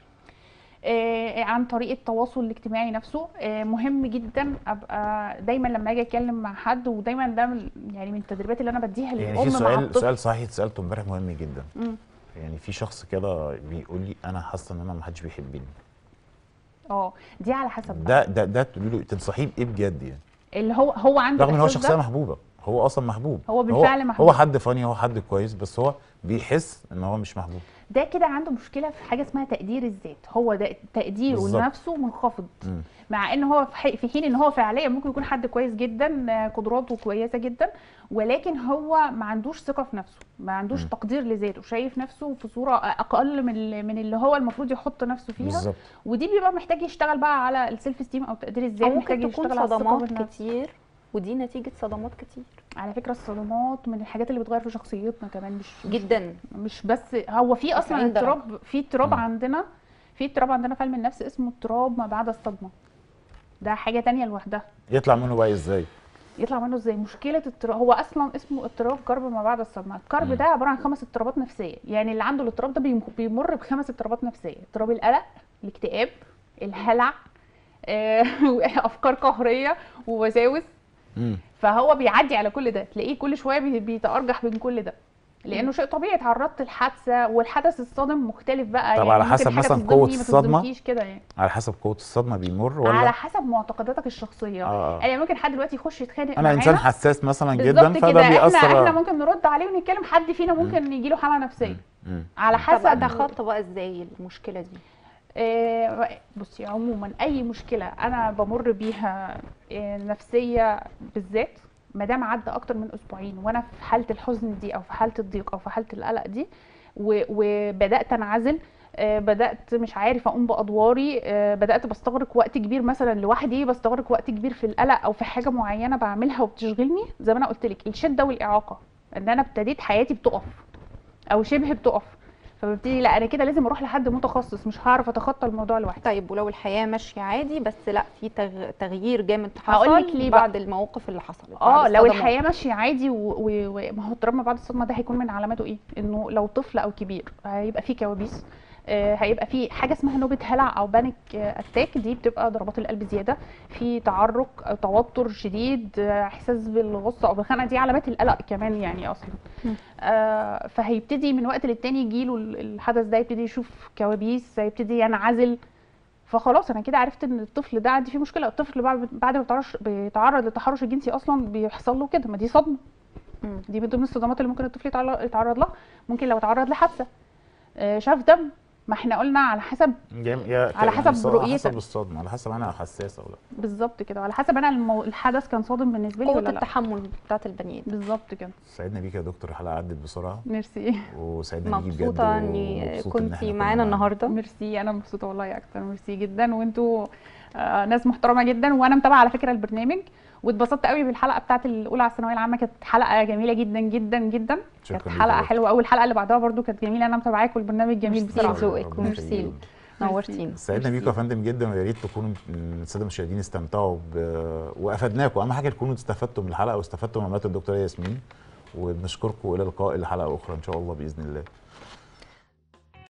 آه، عن طريق التواصل الاجتماعي نفسه آه، مهم جدا ابقى دايما لما اجي اتكلم مع حد ودايما ده من- يعني من التدريبات اللي انا بديها يعني للام في مع سؤال الطفل سؤال صحيح سالته امبارح مهم جدا مم. يعني في شخص كده بيقول لي انا حاسه ان انا ما حدش بيحبني اه دي على حسب بقى. ده ده ده تقولي له تنصحيه بايه بجد يعني اللي هو هو عنده رغم ان هو الإحساس شخصيه ده. محبوبه هو اصلا محبوب هو بالفعل هو, محبوب. هو حد فاني هو حد كويس بس هو بيحس ان هو مش محبوب ده كده عنده مشكله في حاجه اسمها تقدير الذات هو ده تقديره بالظبط. لنفسه منخفض مم. مع ان هو في حي- في حين ان هو فعليا ممكن يكون حد كويس جدا آه، قدراته كويسه جدا ولكن هو ما عندوش ثقه في نفسه ما عندوش مم. تقدير لذاته شايف نفسه في صوره اقل من ال- من اللي هو المفروض يحط نفسه فيها بالظبط ودي بيبقى محتاج يشتغل بقى على السيلف ستيم او تقدير الذات او محتاج ممكن تكون يشتغل على الثقة صدمات بالنفس. كتير ودي نتيجه صدمات كتير على فكره الصدمات من الحاجات اللي بتغير في شخصيتنا كمان مش مش جدا مش بس هو في اصلا 90 درجة. اضطراب في اضطراب مم. عندنا في اضطراب عندنا في علم النفس اسمه اضطراب ما بعد الصدمه ده حاجه تانية لوحدها يطلع منه بقى ازاي يطلع منه ازاي مشكله اضطراب هو اصلا اسمه اضطراب كرب ما بعد الصدمه الكرب مم. ده عباره عن خمس اضطرابات نفسيه يعني اللي عنده الاضطراب ده بيم- بيمر بخمس اضطرابات نفسيه اضطراب القلق الاكتئاب الهلع آه، افكار قهريه ووساوس مم. فهو بيعدي على كل ده تلاقيه كل شويه بي- بيتارجح بين كل ده لانه شيء طبيعي اتعرضت لحادثه والحدث الصادم مختلف بقى طب يعني على ممكن حسب حاجة مثلا تصدمني قوة ما الصدمة؟ تصدمكيش كده يعني على حسب قوه الصدمه بيمر ولا على حسب معتقداتك الشخصيه آه. يعني ممكن حد دلوقتي يخش يتخانق انا انسان معانا حساس مثلا بالظبط جدا كده فده احنا بيأثر احنا ممكن نرد عليه ونتكلم حد فينا ممكن يجي له حاله نفسيه مم. على طب حسب اتخطى بقى ازاي المشكله دي آه، بصي عموما اي مشكله انا بمر بيها آه، نفسيه بالذات ما دام عدى اكتر من اسبوعين وانا في حاله الحزن دي او في حاله الضيق او في حاله القلق دي و- وبدات انعزل آه، بدات مش عارف اقوم بادواري آه، بدات بستغرق وقت كبير مثلا لوحدي بستغرق وقت كبير في القلق او في حاجه معينه بعملها وبتشغلني زي ما انا قلت لك الشده والاعاقه ان انا ابتديت حياتي بتقف او شبه بتقف فببتدي لا انا كده لازم اروح لحد متخصص مش هعرف اتخطى الموضوع لوحدي طيب ولو الحياه ماشيه عادي بس لا في تغ... تغيير جامد هقول لك حصل ليه بقى. بعد المواقف اللي حصلت اه بعد لو الصدمات. الحياه ماشيه عادي وما و... ما هو اضطراب ما بعد الصدمه ده هيكون من علاماته ايه انه لو طفل او كبير هيبقى فيه كوابيس آه، هيبقى في حاجه اسمها نوبه هلع او بانيك اتاك دي بتبقى ضربات القلب زياده في تعرق أو توتر شديد آه، احساس بالغصه او بالخنقه دي علامات القلق كمان يعني اصلا مم. آه، فهيبتدي من وقت للتاني يجيله ال- الحدث ده يبتدي يشوف كوابيس هيبتدي ينعزل فخلاص انا كده عرفت ان الطفل ده عندي فيه مشكله الطفل بعد بعد ما بيتعرض بيتعرض للتحرش الجنسي اصلا بيحصل له كده ما دي صدمه مم. دي من ضمن الصدمات اللي ممكن الطفل يتعرض- يتعرض لها ممكن لو اتعرض لحادثه آه، شاف دم ما احنا قلنا على حسب جام- يا- على حسب يعني على رؤيتك. حسب الصدمه على حسب انا حساس او لا بالظبط كده على حسب انا المو... الحدث كان صادم بالنسبه لي قوه ولا لا التحمل بتاعت البني ادم بالظبط كده سعدنا بيك يا دكتور الحلقه عدت بسرعه ميرسي وسعدنا بيكي بجد مبسوطه اني ومبسوط إن إحنا كنتي كنا معانا النهارده ميرسي انا مبسوطه والله اكتر ميرسي جدا وانتوا آه، ناس محترمه جدا وانا متابعه على فكره البرنامج واتبسطت قوي بالحلقه بتاعت الاولى على الثانويه العامه كانت حلقه جميله جدا جدا جدا شكراً كانت ليك يا حلقه دكتور. حلوه قوي الحلقه اللي بعدها برضو كانت جميله انا متابعاكم البرنامج جميل ميرسي بصراحه ذوقك ربنا وميرسي يخليك. نورتينا سعدنا بيكم يا فندم جدا ويا ريت تكونوا م- الساده المشاهدين استمتعوا ب... وافدناكم اهم حاجه تكونوا استفدتوا من الحلقه واستفدتوا من معلومات الدكتوره ياسمين وبنشكركم الى اللقاء الى حلقه اخرى ان شاء الله باذن الله